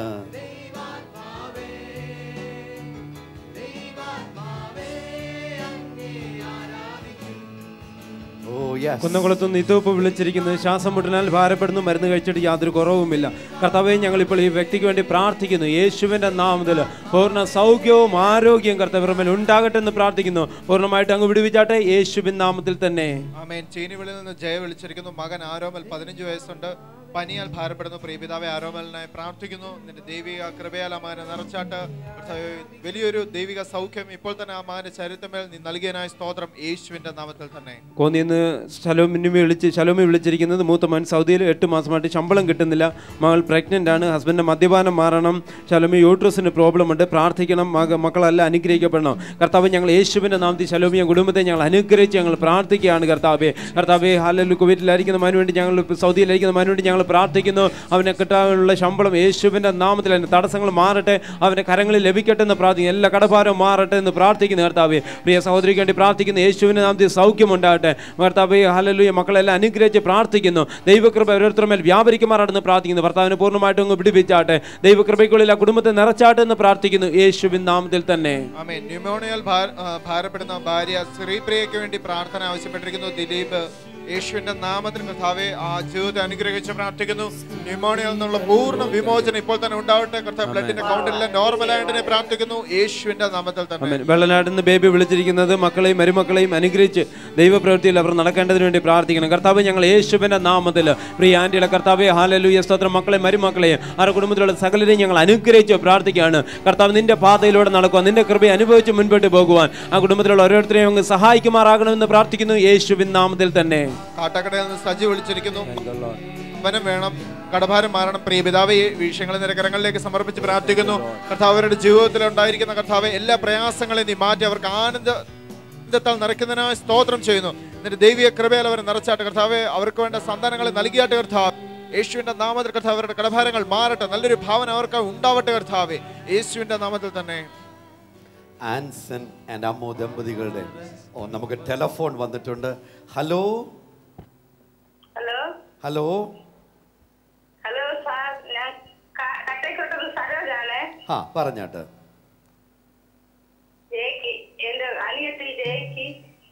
ഓ യെസ് കുന്നംകുളത്തുനിന്ന് ഇതോപ്പ് വിളിച്ചിരിക്കുന്നത് ശ്വാസം മുട്ടനാൽ ഭാരപ്പെടുന്നു മരുന്ന് കഴിച്ചിട്ട് യാതൊരു കുറവുമില്ല കർത്താവെ ഞങ്ങൾ ഇപ്പോൾ ഈ വ്യക്തിക്ക് വേണ്ടി പ്രാർത്ഥിക്കുന്നു യേശുവിന്റെ നാമത്തിൽ പൂർണ്ണ സൗഖ്യവും ആരോഗ്യവും കർത്തവ്യമേൽ ഉണ്ടാകട്ടെ എന്ന് പ്രാർത്ഥിക്കുന്നു പൂർണ്ണമായിട്ട് അങ്ങ് വിടുവിച്ചാട്ടെ യേശുവിൻ നാമത്തിൽ തന്നെ ആമേൻ ചീനിവിളിൽ നിന്ന് ജയ വിളിച്ചിരിക്കുന്നു മകൻ ആരോമൽ പതിനഞ്ച് വയസ്സുണ്ട് പനിയാൽ ഭാരപ്പെടുന്നു പ്രിയപിതാവെ ആരോമലിനായി പ്രാർത്ഥിക്കുന്നു നിന്റെ ദൈവിക കൃപയാൽ അമാനെ നിറച്ചാട്ട് കർത്താവേ, വലിയൊരു ദൈവിക സൗഖ്യം ഇപ്പോൾ തന്നെ അമാന്റെ ചരിത്രമേൽ നീ നൽകിയനായ സ്തോത്രം യേശുവിന്റെ നാമത്തിൽ തന്നെ കോന്നിന്ന് ശലോമിനെ വിളിച്ച് ശലോമി വിളിച്ചിരിക്കുന്നത് മൂത്ത മകൻ സൗദിയിൽ എട്ട് മാസമായിട്ട് ശമ്പളം കിട്ടുന്നില്ല മകൾ പ്രഗ്നൻ്റ് ആണ് ഹസ്ബൻഡിൻ്റെ മദ്യപാനം മാറണം ശലോമി യൂട്രസിന് പ്രോബ്ലം ഉണ്ട് പ്രാർത്ഥിക്കണം മക മക്കളെല്ലാം അനുഗ്രഹിക്കപ്പെടണം കർത്താവ് ഞങ്ങൾ യേശുവിൻ്റെ നാമത്തിൽ ശലോമിയ കുടുംബത്തെ ഞങ്ങൾ അനുഗ്രഹിച്ച് ഞങ്ങൾ പ്രാർത്ഥിക്കുകയാണ് കർത്താവെ കർത്താവെ ഹാലൽ കുവൈറ്റിലായിരിക്കുന്ന മനുവേണ്ടി വേണ്ടി ഞങ്ങൾ ഇപ്പോൾ സൗദിയിലായിരിക്കുന്ന മനുവേണ്ടി വേണ്ടി ഞങ്ങൾ പ്രാർത്ഥിക്കുന്നു അവനെ കിട്ടാനുള്ള ശമ്പളം യേശുവിൻ്റെ നാമത്തിൽ അതിൻ്റെ തടസ്സങ്ങൾ മാറട്ടെ അവൻ്റെ കരങ്ങളിൽ ലഭിക്കട്ടെ എന്ന് പ്രാർത്ഥിക്കുന്നു എല്ലാ കടഭാരവും മാറട്ടെ എന്ന് പ്രാർത്ഥിക്കുന്നു കർത്താവെ പ്രിയ സഹോദരിക്ക് വേണ്ടി പ്രാർത്ഥിക്കുന്നു യേശുവിൻ്റെ നാമത്തിൽ സൗഖ്യമുണ്ടാകട്ടെ കർത്താവെ ഹലലുയ മക്കളെല്ലാം അനുഗ്രഹിച്ച് പ്രാർത്ഥിക്കുന്നു ദൈവകൃപ ഓരോരുത്തരുടെ മേൽ വ്യാപരിക്കുമാറാണെന്ന് പ്രാർത്ഥിക്കുന്നു ഭർത്താവിനെ പൂർണ്ണമായിട്ടും അങ്ങ് പിടിപ്പിച്ചാട്ടെ ദൈവകൃപയ്ക്കുള്ളിൽ ആ കുടുംബത്തെ നിറച്ചാട്ടെ എന്ന് പ്രാർത്ഥിക്കുന്നു യേശുവിൻ നാമത്തിൽ തന്നെ ആമേൻ ന്യൂമോണിയൽ ഭാര- ആ, ഭാരപ്പെടുന്ന ഭാര്യ ശ്രീപ്രിയയ്ക്ക് വേണ്ടി പ്രാർത്ഥന ആവശ്യപ്പെട്ടിരിക്കുന്നു ദിലീപ് യേശുവിന്റെ നാമത്തിൽ കർത്താവെ ആ ജീവിതത്തെ അനുഗ്രഹിച്ച് പ്രാർത്ഥിക്കുന്നു ന്യൂമോണിയയിൽ നിന്നുള്ള പൂർണ്ണ വിമോചനം ഇപ്പോൾ തന്നെ ഉണ്ടാവട്ടെ കർത്താവ് ബ്ലഡിന്റെ കൗണ്ടെല്ലാം നോർമൽ ആയിട്ട് പ്രാർത്ഥിക്കുന്നു യേശുവിന്റെ നാമത്തിൽ തന്നെ ആമേൻ. വെള്ളനാട്ടിൽ നിന്ന് ബേബി വിളിച്ചിരിക്കുന്നത് മക്കളെയും മരുമക്കളെയും അനുഗ്രഹിച്ച് ദൈവപ്രവൃത്തിയിൽ അവർ നടക്കേണ്ടതിന് വേണ്ടി പ്രാർത്ഥിക്കണം കർത്താവ് ഞങ്ങൾ യേശുവിന്റെ നാമത്തിൽ പ്രിയ ആന്റിയുടെ കർത്താവെ ഹാലലുയ സ്തോത്രം മക്കളെ മരുമക്കളെയും അവരുടെ കുടുംബത്തിലുള്ള സകലരെയും ഞങ്ങൾ അനുഗ്രഹിച്ച് പ്രാർത്ഥിക്കുകയാണ് കർത്താവ് നിന്റെ പാതയിലൂടെ നടക്കുവാൻ നിന്റെ കൃപയെ അനുഭവിച്ച് മുൻപോട്ട് പോകുവാൻ ആ കുടുംബത്തിലുള്ള ഓരോരുത്തരെയും അങ്ങ് സഹായിക്കുമാറാകണമെന്ന് പ്രാർത്ഥിക്കുന്നു യേശുവിൻ നാമത്തിൽ തന്നെ കാട്ടാക്കടയിൽ നിന്ന് സജി വിളിച്ചിരിക്കുന്നു വനം വേണം കടഭാരം മാറണം പ്രിയ പിതാവെ ഈ വിഷയങ്ങളെ നിന്റെ കരങ്ങളിലേക്ക് സമർപ്പിച്ച് പ്രാർത്ഥിക്കുന്നു കർത്താവ് അവരുടെ ജീവിതത്തിൽ ഉണ്ടായിരിക്കുന്ന കർത്താവ് എല്ലാ പ്രയാസങ്ങളെയും നീ മാറ്റി അവർക്ക് ആനന്ദ ആനന്ദത്താൽ നിറയ്ക്കുന്നതിനായി സ്തോത്രം ചെയ്യുന്നു നിന്റെ ദൈവിക കൃപയാൽ അവരെ നിറച്ചാട്ട് കർത്താവെ അവർക്ക് വേണ്ട സന്താനങ്ങളെ നൽകിയാട്ട് കർത്താവ് യേശുവിന്റെ നാമത്തിൽ കർത്താവ് അവരുടെ കടഭാരങ്ങൾ മാറട്ടെ നല്ലൊരു ഭാവന അവർക്ക് ഉണ്ടാവട്ടെ കർത്താവെ യേശുവിന്റെ നാമത്തിൽ തന്നെ ആൻസൺ ആൻഡ് അമ്മു ദമ്പതികളുടെ ഓ നമുക്ക് ടെലഫോൺ വന്നിട്ടുണ്ട് hello hello hello hello sir ഞാൻ ക- കട്ടേക്കോട്ടൊരു സരോജാണ് ആ പറഞ്ഞാട്ട് ജയക്ക് എന്റെ അനിയത്തി ജയക്ക്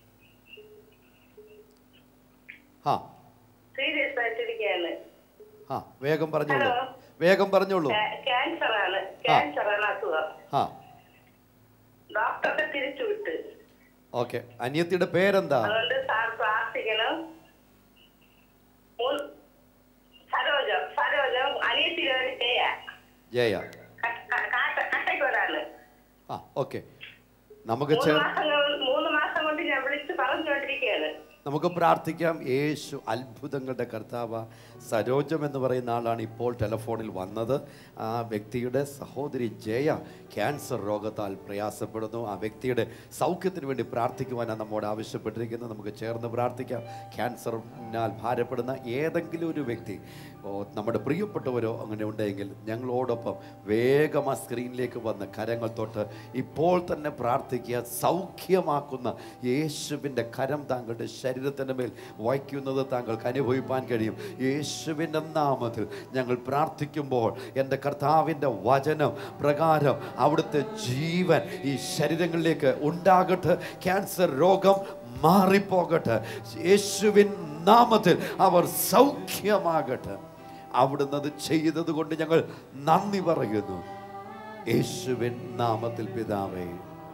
ആ സീരിയസ് ആയിട്ടിരിക്കുകയാണ് ആ വേഗം പറഞ്ഞോളൂ ഹലോ. വേഗം പറഞ്ഞോളൂ ക്യാൻസർ ആണ് ക്യാൻസർ ആണ് അസുഖം ആ ഡോക്ടറെ തിരിച്ചു വിട്ട് ഓക്കെ അനിയത്തിയുടെ പേരെന്താ അതുകൊണ്ട് സാർ പ്രാർത്ഥിക്കണം മൂന്ന്- സരോജ സരോജ അനിയത്തി ജയ ജയ കട്ടേക്കോടാണ് ആ ഓക്കെ നമുക്ക് മൂന്ന് ചേർ മാസം കൊണ്ട് മൂന്ന് മാസം കൊണ്ട് ഞാൻ വിളിച്ച് പറഞ്ഞുകൊണ്ടിരിക്കുകയാണ് നമുക്ക് പ്രാർത്ഥിക്കാം യേശു അത്ഭുതങ്ങളുടെ കർത്താവ് സരോജം എന്ന് പറയുന്ന ആളാണ് ഇപ്പോൾ ടെലഫോണിൽ വന്നത് ആ വ്യക്തിയുടെ സഹോദരി ജയ ക്യാൻസർ രോഗത്താൽ പ്രയാസപ്പെടുന്നു ആ വ്യക്തിയുടെ സൗഖ്യത്തിന് വേണ്ടി പ്രാർത്ഥിക്കുവാനാണ് നമ്മോട് ആവശ്യപ്പെട്ടിരിക്കുന്നത് നമുക്ക് ചേർന്ന് പ്രാർത്ഥിക്കാം ക്യാൻസറിനാൽ ഭാരപ്പെടുന്ന ഏതെങ്കിലും ഒരു വ്യക്തി ഓ, നമ്മുടെ പ്രിയപ്പെട്ടവരോ അങ്ങനെ ഉണ്ടെങ്കിൽ ഞങ്ങളോടൊപ്പം വേഗം ആ സ്ക്രീനിലേക്ക് വന്ന് കരങ്ങൾ തൊട്ട് ഇപ്പോൾ തന്നെ പ്രാർത്ഥിക്കുക സൗഖ്യമാക്കുന്ന യേശുവിൻ്റെ കരം താങ്കളുടെ ശരീരത്തിൻ്റെ മേൽ വയ്ക്കുന്നത് താങ്കൾക്ക് അനുഭവിപ്പാൻ കഴിയും യേശുവിൻ്റെ നാമത്തിൽ ഞങ്ങൾ പ്രാർത്ഥിക്കുമ്പോൾ എൻ്റെ കർത്താവിൻ്റെ വചനം പ്രകാരം അവിടുത്തെ ജീവൻ ഈ ശരീരങ്ങളിലേക്ക് ഉണ്ടാകട്ടെ ക്യാൻസർ രോഗം മാറിപ്പോകട്ടെ യേശുവിൻ നാമത്തിൽ അവർ സൗഖ്യമാകട്ടെ അവിടുന്ന് അത് ചെയ്തത് കൊണ്ട് ഞങ്ങൾ നന്ദി പറയുന്നു യേശുവിൻ നാമത്തിൽ പിതാവേ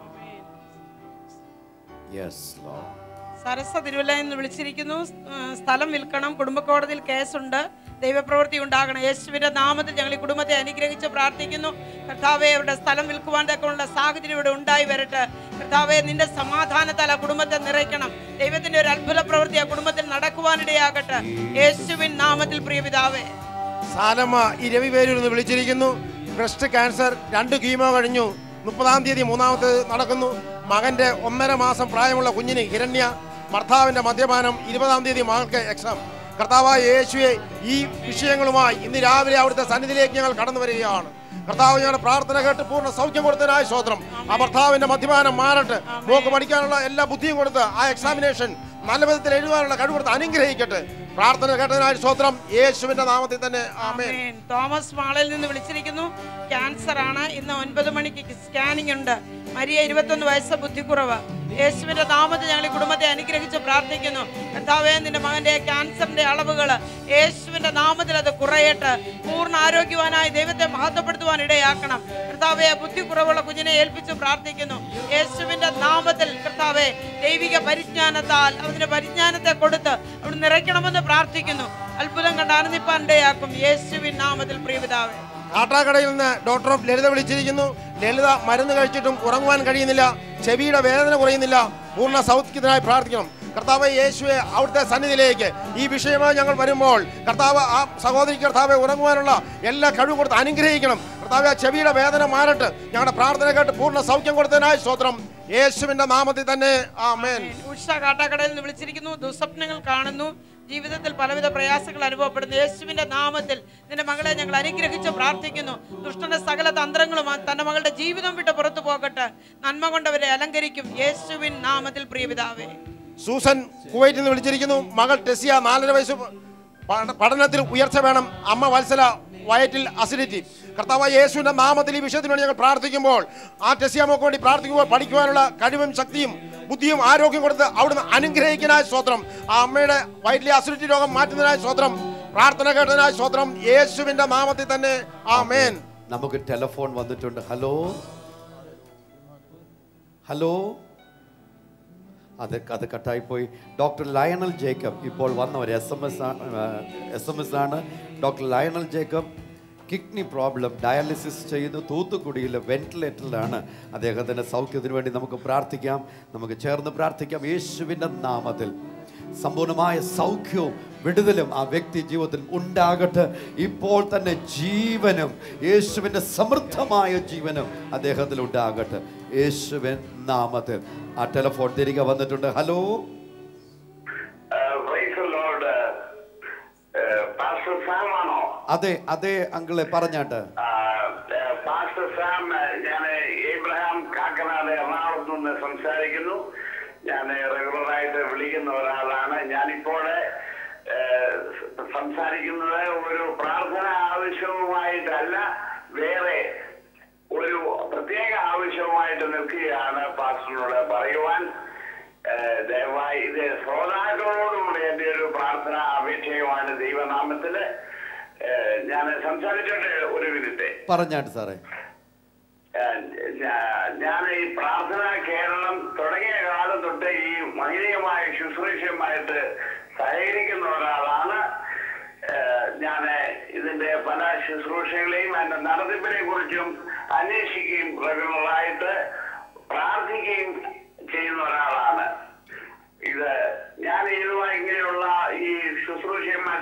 യെസ് ലോ സരസ തിരുവല്ലയിൽ നിന്ന് വിളിച്ചിരിക്കുന്നു ഉം, സ്ഥലം വിൽക്കണം കുടുംബ കോടതിയിൽ കേസുണ്ട് ദൈവപ്രവൃത്തി ഉണ്ടാകണം യേശുവിന്റെ നാമത്തിൽ ഞങ്ങൾ ഈ കുടുംബത്തെ അനുഗ്രഹിച്ച് പ്രാർത്ഥിക്കുന്നു കർത്താവെ അവരുടെ സ്ഥലം വിൽക്കുവാൻ തക്കമുള്ള സാഹചര്യം ഇവിടെ ഉണ്ടായി വരട്ടെ കർത്താവെ നിന്റെ സമാധാനത്താൽ ആ കുടുംബത്തെ നിറയ്ക്കണം ദൈവത്തിന്റെ ഒരു അത്ഭുത പ്രവൃത്തി ആ കുടുംബത്തിൽ നടക്കുവാനിടയാകട്ടെ യേശുവിൻ നാമത്തിൽ പ്രിയപിതാവേ സാലമ്മ ഈ രവിപേരൂരിൽ നിന്ന് വിളിച്ചിരിക്കുന്നു ബ്രസ്റ്റ് ക്യാൻസർ രണ്ട് കീമോ കഴിഞ്ഞു മുപ്പതാം തീയതി മൂന്നാമത്തെ നടക്കുന്നു മകന്റെ ഒന്നര മാസം പ്രായമുള്ള കുഞ്ഞിന് ഹിരണ്യ ഭർത്താവിന്റെ മദ്യപാനം ഇരുപതാം തീയതി മകൾക്ക് എക്സാം കർത്താവായ യേശുവെ ഈ വിഷയങ്ങളുമായി ഇന്ന് രാവിലെ അവിടുത്തെ സന്നിധിയിലേക്ക് ഞങ്ങൾ കടന്നു വരികയാണ് കർത്താവ് ഞങ്ങളുടെ പ്രാർത്ഥന കേട്ട് പൂർണ്ണ സൗഖ്യം കൊടുത്തതിനായ സ്വത്രം ആ ഭർത്താവിന്റെ മദ്യപാനം മാറട്ടെ മോക്ക് പഠിക്കാനുള്ള എല്ലാ ബുദ്ധിയും കൊടുത്ത് ആ എക്സാമിനേഷൻ നല്ല വിധത്തിൽ എഴുതാനുള്ള കഴിവ് കൊടുത്ത് അനുഗ്രഹിക്കട്ടെ പ്രാർത്ഥന കേട്ടതിനായ സ്വത്രം യേശുവിന്റെ നാമത്തിൽ തന്നെ ആമേൻ ആമേൻ. തോമസ് മാളയിൽ നിന്ന് വിളിച്ചിരിക്കുന്നു ക്യാൻസർ ആണ് ഇന്ന് ഒൻപത് മണിക്ക് സ്കാനിംഗ് ഉണ്ട് മരിയ ഇരുപത്തൊന്ന് വയസ്സ് ബുദ്ധിക്കുറവ് യേശുവിന്റെ നാമത്തിൽ ഞങ്ങൾ ഈ കുടുംബത്തെ അനുഗ്രഹിച്ച് പ്രാർത്ഥിക്കുന്നു കർത്താവേ നിന്റെ മകന്റെ ക്യാൻസറിന്റെ അളവുകൾ യേശുവിന്റെ നാമത്തിൽ അത് കുറയട്ടെ പൂർണ്ണ ആരോഗ്യവാനായി ദൈവത്തെ മഹത്വപ്പെടുത്തുവാൻ ഇടയാക്കണം കർത്താവെ ബുദ്ധിക്കുറവുള്ള കുഞ്ഞിനെ ഏൽപ്പിച്ച് പ്രാർത്ഥിക്കുന്നു യേശുവിന്റെ നാമത്തിൽ കർത്താവെ ദൈവിക പരിജ്ഞാനത്താൽ അവന്റെ പരിജ്ഞാനത്തെ കൊടുത്ത് അവിടെ നിറയ്ക്കണമെന്ന് പ്രാർത്ഥിക്കുന്നു അത്ഭുതം കണ്ട് ആനന്ദിപ്പാൻ ഇടയാക്കും യേശുവിൻ നാമത്തിൽ പ്രിയപിതാവേ കാട്ടാക്കടയിൽ നിന്ന് ഡോക്ടർ ഓഫ് ലളിത വിളിച്ചിരിക്കുന്നു ലളിത മരുന്ന് കഴിച്ചിട്ടും ഉറങ്ങുവാൻ കഴിയുന്നില്ല ചെവിയുടെ വേദന കുറയുന്നില്ല പൂർണ്ണ സൗഖ്യത്തിനായി പ്രാർത്ഥിക്കണം കർത്താവ് യേശുവെ അവിടുത്തെ സന്നിധിയിലേക്ക് ഈ വിഷയമായി ഞങ്ങൾ വരുമ്പോൾ കർത്താവ് ആ സഹോദരി കർത്താവെ ഉറങ്ങുവാനുള്ള എല്ലാ കഴിവ് കൊടുത്ത് അനുഗ്രഹിക്കണം കർത്താവ് ആ ചെവിയുടെ വേദന മാറട്ടെ ഞങ്ങളുടെ പ്രാർത്ഥന കേട്ട് പൂർണ്ണ സൗഖ്യം കൊടുത്തതിനായി സ്വത്രം യേശുവിന്റെ നാമത്തിൽ തന്നെ ആമേൻ ഉഷ കാട്ടാക്കടയിൽ നിന്ന് വിളിച്ചിരിക്കുന്നു ദുസ്വപ്നങ്ങൾ കാണുന്നു ജീവിതത്തിൽ പലവിധ പ്രയാസങ്ങൾ അനുഭവപ്പെടുന്നു യേശുവിന്റെ നാമത്തിൽ നിന്റെ മകളെ ഞങ്ങൾ അനുഗ്രഹിച്ച് പ്രാർത്ഥിക്കുന്നു ദുഷ്ടന്റെ സകല തന്ത്രങ്ങളും ആ തന്റെ മകളുടെ ജീവിതം വിട്ട് പുറത്തു പോകട്ടെ നന്മ കൊണ്ടവരെ അലങ്കരിക്കും യേശുവിൻ നാമത്തിൽ പ്രിയപിതാവേ സൂസൻ കുവൈറ്റിൽ നിന്ന് വിളിച്ചിരിക്കുന്നു മകൾ ടെസിയ നാലര വയസ്സ് പഠ- പഠനത്തിൽ ഉയർച്ച വേണം അമ്മ വത്സല വയറ്റിൽ അസിഡിറ്റി കർത്താവ് യേശുവിന്റെ നാമത്തിൽ ഈ വിഷയത്തിന് വേണ്ടി ഞങ്ങൾ പ്രാർത്ഥിക്കുമ്പോൾ ആ ടെസിയാമോക്ക് വേണ്ടി പ്രാർത്ഥിക്കുമ്പോൾ പഠിക്കുവാനുള്ള കഴിവും ശക്തിയും ബുദ്ധിയും ആരോഗ്യം കൊടുത്ത് അവിടുന്ന് അനുഗ്രഹിക്കാനായ സ്വത്രം ആ അമ്മയുടെ വയറ്റിലെ അസിഡിറ്റി രോഗം മാറ്റുന്നതിനായ സ്വത്രം പ്രാർത്ഥന കേട്ടതിനായ സ്വത്രം യേശുവിന്റെ നാമത്തിൽ തന്നെ ആ മേൻ നമുക്ക് ടെലഫോൺ വന്നിട്ടുണ്ട് ഹലോ ഹലോ അത് അത് കട്ടായിപ്പോയി ഡോക്ടർ ലയണൽ ജേക്കബ് ഇപ്പോൾ വന്ന ഒരു S M S S M S ആണ് doctor Lionel Jacob kidney problem dialysis ചെയ്യുന്നു തൂത്തുക്കുടിയിലെ വെന്റിലേറ്ററിലാണ് അദ്ദേഹത്തിൻ്റെ സൗഖ്യത്തിന് വേണ്ടി നമുക്ക് പ്രാർത്ഥിക്കാം നമുക്ക് ചേർന്ന് പ്രാർത്ഥിക്കാം യേശുവിൻ്റെ നാമത്തിൽ സമ്പൂർണമായ സൗഖ്യവും വിടുതലും ആ വ്യക്തി ജീവിതത്തിൽ ഉണ്ടാകട്ടെ ഇപ്പോൾ തന്നെ ജീവനും യേശുവിൻ്റെ സമൃദ്ധമായ ജീവനും അദ്ദേഹത്തിൽ ഉണ്ടാകട്ടെ യേശുവിൻ നാമത്തിൽ ആ ടെലിഫോൺ തിരികെ വന്നിട്ടുണ്ട് ഹലോ ലോർഡ് പാസ്റ്റർ സാം ആണോ അതെ അതെ അങ്കിളെ പറഞ്ഞാട്ട് പാസ്റ്റർ സാം ഞാൻ ഏബ്രഹാം കാക്കനാട് എറണാകുളത്ത് നിന്ന് സംസാരിക്കുന്നു ഞാൻ റെഗുലറായിട്ട് വിളിക്കുന്ന ഒരാളാണ് ഞാനിപ്പോൾ ഏഹ്, സംസാരിക്കുന്നത് ഒരു പ്രാർത്ഥന ആവശ്യവുമായിട്ടല്ല വേറെ ഒരു പ്രത്യേക ആവശ്യവുമായിട്ട് നിൽക്കുകയാണ് പാസ്റ്ററിനോട് പറയുവാൻ ഏഹ്, ദയവായി ഇത് ശ്രോതാക്കളോടുകൂടി എൻ്റെ ഒരു പ്രാർത്ഥന അപേക്ഷയുമാണ് ദൈവനാമത്തില് ഏഹ്, ഞാൻ സംസാരിച്ചോട്ടെ ഒരു മിനിറ്റ് പറഞ്ഞാട്ട് സാറേ ഞാൻ ഈ പ്രാർത്ഥന കേരളം തുടങ്ങിയ കാലം തൊട്ട് ഈ മഹിതീയമായ ശുശ്രൂഷയുമായിട്ട് സഹകരിക്കുന്ന ഒരാളാണ് ഞാൻ ഇതിന്റെ പല ശുശ്രൂഷകളെയും അതിന്റെ നടത്തിപ്പിനെ കുറിച്ചും അന്വേഷിക്കുകയും റെഗുലറായിട്ട് പ്രാർത്ഥിക്കുകയും ചെയ്യുന്ന ഒരാളാണ് ഇത് ഞാൻ ഇത്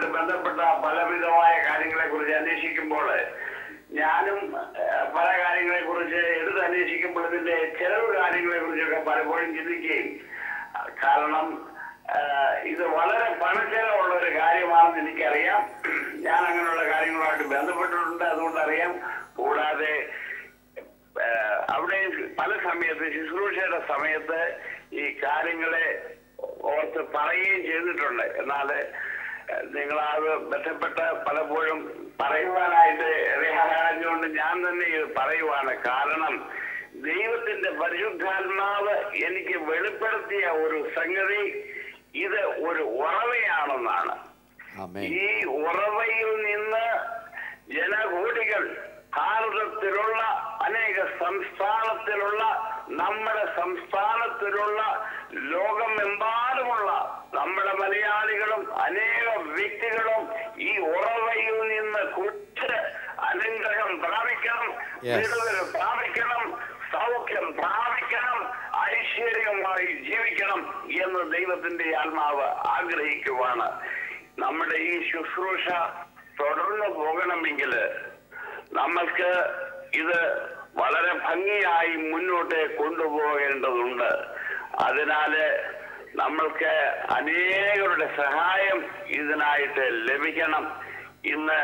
ബന്ധപ്പെട്ട പലവിധമായ കാര്യങ്ങളെ കുറിച്ച് അന്വേഷിക്കുമ്പോൾ ഞാനും ഏഹ്, പല കാര്യങ്ങളെ കുറിച്ച് എടുത്ത് അന്വേഷിക്കുമ്പോൾ ഇതിന്റെ ചെലവ് കാര്യങ്ങളെ കുറിച്ചൊക്കെ പലപ്പോഴും ചിന്തിക്കുകയും അഹ് കാരണം ഏഹ്, ഇത് വളരെ പണച്ചെലവുള്ള ഒരു കാര്യമാണെന്ന് എനിക്കറിയാം ഞാൻ അങ്ങനെയുള്ള കാര്യങ്ങളുമായിട്ട് ബന്ധപ്പെട്ടിട്ടുണ്ട് അതുകൊണ്ട് അറിയാം കൂടാതെ ഏഹ് അവിടെ പല സമയത്ത് ശുശ്രൂഷയുടെ സമയത്ത് ഈ കാര്യങ്ങളെ ഓർത്ത് പറയുകയും ചെയ്തിട്ടുണ്ട് എന്നാൽ നിങ്ങൾ അത് ബന്ധപ്പെട്ട് പലപ്പോഴും പറയുവാനായിട്ട് ഇടയാകാഞ്ഞുകൊണ്ട് ഞാൻ തന്നെ ഇത് പറയുവാണ് കാരണം ദൈവത്തിന്റെ പരിശുദ്ധാത്മാവ് എനിക്ക് വെളിപ്പെടുത്തിയ ഒരു സംഗതി ഇത് ഒരു ഉറവയാണെന്നാണ് ആമേൻ ഈ ഉറവയിൽ നിന്ന് ജനകോടികൾ ഭാരതത്തിലുള്ള അനേക സംസ്ഥാനത്തിലുള്ള നമ്മുടെ സംസ്ഥാനത്തിലുള്ള ലോകമെമ്പാടുമുള്ള നമ്മുടെ മലയാളികളും അനേക വ്യക്തികളും ഈ ഉറവയിൽ നിന്ന് കുറിച്ച് അനുഗ്രഹം പ്രാപിക്കണം Yes. വിടുതൽ പ്രാപിക്കണം സൗഖ്യം പ്രാപിക്കണം ഐശ്വര്യമായി ജീവിക്കണം എന്ന് ദൈവത്തിന്റെ ആത്മാവ് ആഗ്രഹിക്കുവാണ് നമ്മുടെ ഈ ശുശ്രൂഷ തുടർന്ന് പോകണമെങ്കിൽ നമ്മൾക്ക് ഇത് വളരെ ഭംഗിയായി മുന്നോട്ട് കൊണ്ടുപോകേണ്ടതുണ്ട് അതിനാല് നമ്മൾക്ക് അനേകരുടെ സഹായം ഇതിനായിട്ട് ലഭിക്കണം ഇന്ന്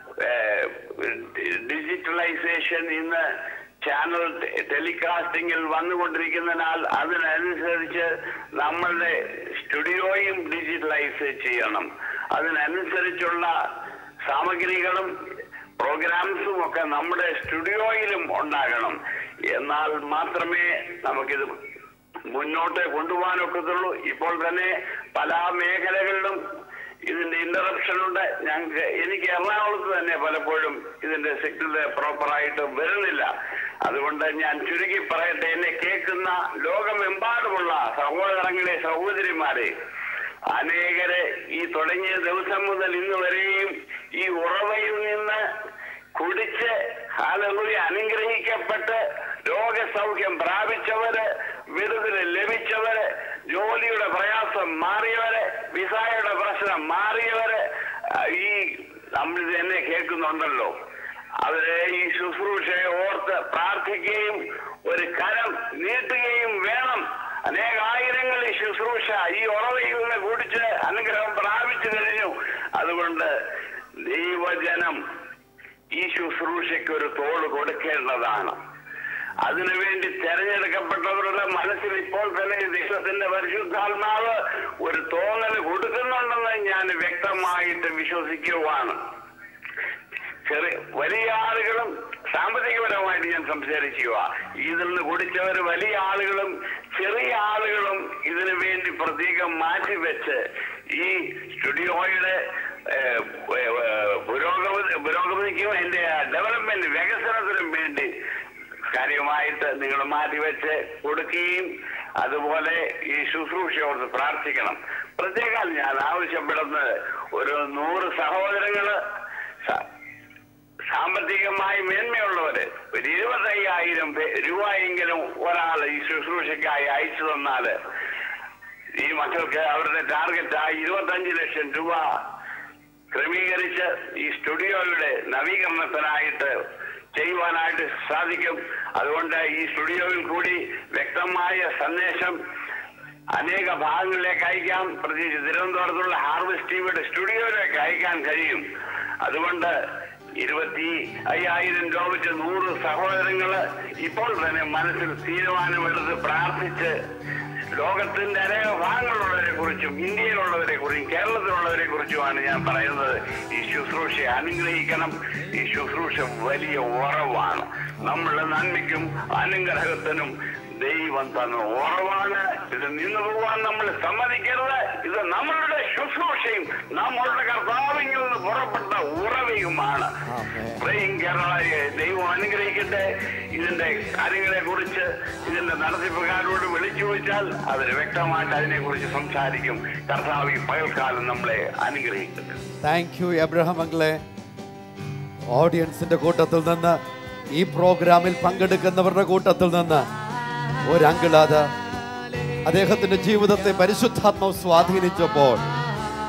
ഡിജിറ്റലൈസേഷൻ ഇന്ന് ചാനൽ ടെലികാസ്റ്റിംഗിൽ വന്നുകൊണ്ടിരിക്കുന്നതിനാൽ അതിനനുസരിച്ച് നമ്മളുടെ സ്റ്റുഡിയോയും ഡിജിറ്റലൈസ് ചെയ്യണം അതിനനുസരിച്ചുള്ള സാമഗ്രികളും പ്രോഗ്രാംസും ഒക്കെ നമ്മുടെ സ്റ്റുഡിയോയിലും ഉണ്ടാകണം എന്നാൽ മാത്രമേ നമുക്കിത് മുന്നോട്ട് കൊണ്ടുപോകാനൊക്കത്തുള്ളൂ ഇപ്പോൾ തന്നെ പല മേഖലകളിലും ഇതിന്റെ ഇന്ററപ്ഷൻ ഉണ്ട് ഞങ്ങൾക്ക് എനിക്ക് എറണാകുളത്ത് തന്നെ പലപ്പോഴും ഇതിന്റെ സിഗ്നൽ പ്രോപ്പറായിട്ട് വരുന്നില്ല അതുകൊണ്ട് ഞാൻ ചുരുക്കി പറയട്ടെ എന്നെ കേൾക്കുന്ന ലോകമെമ്പാടുമുള്ള സഹോദരങ്ങളെ സഹോദരിമാരെ അനേകരെ ഈ തുടങ്ങിയ ദിവസം മുതൽ ഇന്ന് വരെയും ഈ ഉറവയിൽ നിന്ന് കുടിച്ച് ഹാലകുലി അനുഗ്രഹിക്കപ്പെട്ട് രോഗസൗഖ്യം പ്രാപിച്ചവര് വിടുതല് ലഭിച്ചവര് ജോലിയുടെ പ്രയാസം മാറിയവര് വിസായുടെ പ്രശ്നം മാറിയവര് ആ, ഈ നമ്മളിത് എന്നെ കേൾക്കുന്നുണ്ടല്ലോ അവരെ ഈ ശുശ്രൂഷയെ ഓർത്ത് പ്രാർത്ഥിക്കുകയും ഒരു കരം നീട്ടുകയും വേണം അനേകായിരങ്ങൾ ഈ ശുശ്രൂഷ ഈ ഉറവയിൽ നിന്ന് കുടിച്ച് അനുഗ്രഹം പ്രാപിച്ചു കഴിഞ്ഞു അതുകൊണ്ട് ദൈവജനം ഈ ശുശ്രൂഷയ്ക്ക് ഒരു തോള് കൊടുക്കേണ്ടതാണ് അതിനുവേണ്ടി തെരഞ്ഞെടുക്കപ്പെട്ടവരുടെ മനസ്സിൽ ഇപ്പോൾ തന്നെ ദൈവത്തിന്റെ പരിശുദ്ധാത്മാവ് ഒരു തോന്നൽ കൊടുക്കുന്നുണ്ടെന്ന് ഞാൻ വ്യക്തമായിട്ട് വിശ്വസിക്കുവാണ് ചെറിയ വലിയ ആളുകളും സാമ്പത്തികപരമായിട്ട് ഞാൻ സംസാരിക്കുക ഇതിൽ നിന്ന് കുടിച്ചവർ വലിയ ആളുകളും ചെറിയ ആളുകളും ഇതിനു വേണ്ടി പ്രത്യേകം മാറ്റിവെച്ച് ഈ സ്റ്റുഡിയോയുടെ ഏഹ്, ഏഹ്, പുരോഗമന പുരോഗമനിക്കും അതിന്റെ ഡെവലപ്മെന്റ് വികസനത്തിനും വേണ്ടി കാര്യമായിട്ട് നിങ്ങൾ മാറ്റിവെച്ച് കൊടുക്കുകയും അതുപോലെ ഈ ശുശ്രൂഷയോട് പ്രാർത്ഥിക്കണം പ്രത്യേകം ഞാൻ ആവശ്യപ്പെടുന്നത് ഒരു നൂറ് സഹോദരങ്ങള് സ- സാമ്പത്തികമായി മേന്മയുള്ളവര് ഒരു ഇരുപത്തയ്യായിരം പേ- രൂപയെങ്കിലും ഒരാൾ ഈ ശുശ്രൂഷയ്ക്കായി അയച്ചു തന്നാല് ഈ മക്കൾക്ക് അവരുടെ ടാർഗറ്റായി ഇരുപത്തഞ്ച് ലക്ഷം രൂപ ക്രമീകരിച്ച് ഈ സ്റ്റുഡിയോയുടെ നവീകരണത്തിനായിട്ട് ചെയ്യുവാനായിട്ട് സാധിക്കും അതുകൊണ്ട് ഈ സ്റ്റുഡിയോയിൽ കൂടി വ്യക്തമായ സന്ദേശം അനേക ഭാഗങ്ങളിലേക്ക് അയക്കാം പ്രത്യേകിച്ച് തിരുവനന്തപുരത്തുള്ള ഹാർവസ്റ്റ് ടിവിയുടെ സ്റ്റുഡിയോയിലേക്ക് അയക്കാൻ കഴിയും അതുകൊണ്ട് ഇരുപത്തി അയ്യായിരം രൂപ വെച്ച് നൂറ് സഹോദരങ്ങള് ഇപ്പോൾ തന്നെ മനസ്സിൽ തീരുമാനമെടുത്ത് പ്രാർത്ഥിച്ച് ലോകത്തിന്റെ അനേക ഭാഗങ്ങളിലുള്ളവരെ കുറിച്ചും ഇന്ത്യയിലുള്ളവരെ കുറിച്ചും കേരളത്തിലുള്ളവരെ കുറിച്ചുമാണ് ഞാൻ പറയുന്നത് ഈ ശുശ്രൂഷ അനുഗ്രഹിക്കണം ഈ ശുശ്രൂഷ വലിയ ഉറവാണ് നമ്മളുടെ നന്മയ്ക്കും അനുഗ്രഹത്തിനും ദൈവം തന്ന ഉറവാണ് ഇത് നിന്നു പോകാൻ നമ്മൾ സമ്മതിക്കരുത് ഇത് നമ്മളുടെ ശുശ്രൂഷയും നമ്മളുടെ കർത്താവിൽ നിന്ന് പുറപ്പെട്ട ഉറവയുമാണ് പ്രേയും കേരളയെ ദൈവം അനുഗ്രഹിക്കട്ടെ ഇതിന്റെ കാര്യങ്ങളെ കുറിച്ച് ഇതിന്റെ നടത്തിപ്പുകാരോട് വിളിച്ചു ചോദിച്ചാൽ അവർ വ്യക്തമായിട്ട് അതിനെ കുറിച്ച് സംസാരിക്കും കർത്താവ് ഈ പകൽക്കാലം നമ്മളെ അനുഗ്രഹിക്കട്ടെ താങ്ക് യു എബ്രഹാം അങ്കിളെ ഓഡിയൻസിന്റെ കൂട്ടത്തിൽ നിന്ന് ഈ പ്രോഗ്രാമിൽ പങ്കെടുക്കുന്നവരുടെ കൂട്ടത്തിൽ നിന്ന് ഒരു അങ്കിൾ അത് അദ്ദേഹത്തിന്റെ ജീവിതത്തെ പരിശുദ്ധാത്മാവ് സ്വാധീനിച്ചപ്പോൾ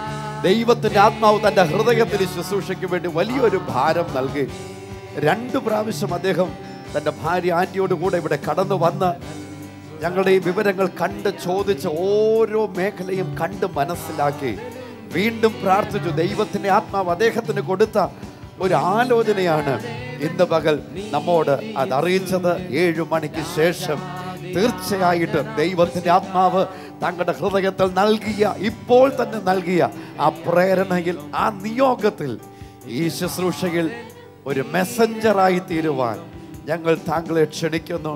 ദൈവത്തിന്റെ ആത്മാവ് തന്റെ ഹൃദയത്തിൽ ഈ ശുശ്രൂഷയ്ക്ക് വേണ്ടി വലിയൊരു ഭാരം നൽകി രണ്ട് പ്രാവശ്യം അദ്ദേഹം തന്റെ ഭാര്യ ആന്റിയോട് കൂടെ ഇവിടെ കടന്നു വന്ന് ഞങ്ങളുടെ ഈ വിവരങ്ങൾ കണ്ട് ചോദിച്ച് ഓരോ മേഖലയും കണ്ട് മനസ്സിലാക്കി വീണ്ടും പ്രാർത്ഥിച്ചു ദൈവത്തിന്റെ ആത്മാവ് അദ്ദേഹത്തിന് കൊടുത്ത ഒരു ആലോചനയാണ് ഇന്ന് പകൽ നമ്മോട് അത് അറിയിച്ചത് ഏഴു മണിക്ക് ശേഷം തീർച്ചയായിട്ടും ദൈവത്തിന്റെ ആത്മാവ് തങ്ങളുടെ ഹൃദയത്തിൽ നൽകിയ ഇപ്പോൾ തന്നെ നൽകിയ ആ പ്രേരണയിൽ ആ നിയോഗത്തിൽ ഈ ശുശ്രൂഷയിൽ ഒരു മെസ്സഞ്ചറായി തീരുവാൻ ഞങ്ങൾ താങ്കളെ ക്ഷണിക്കുന്നു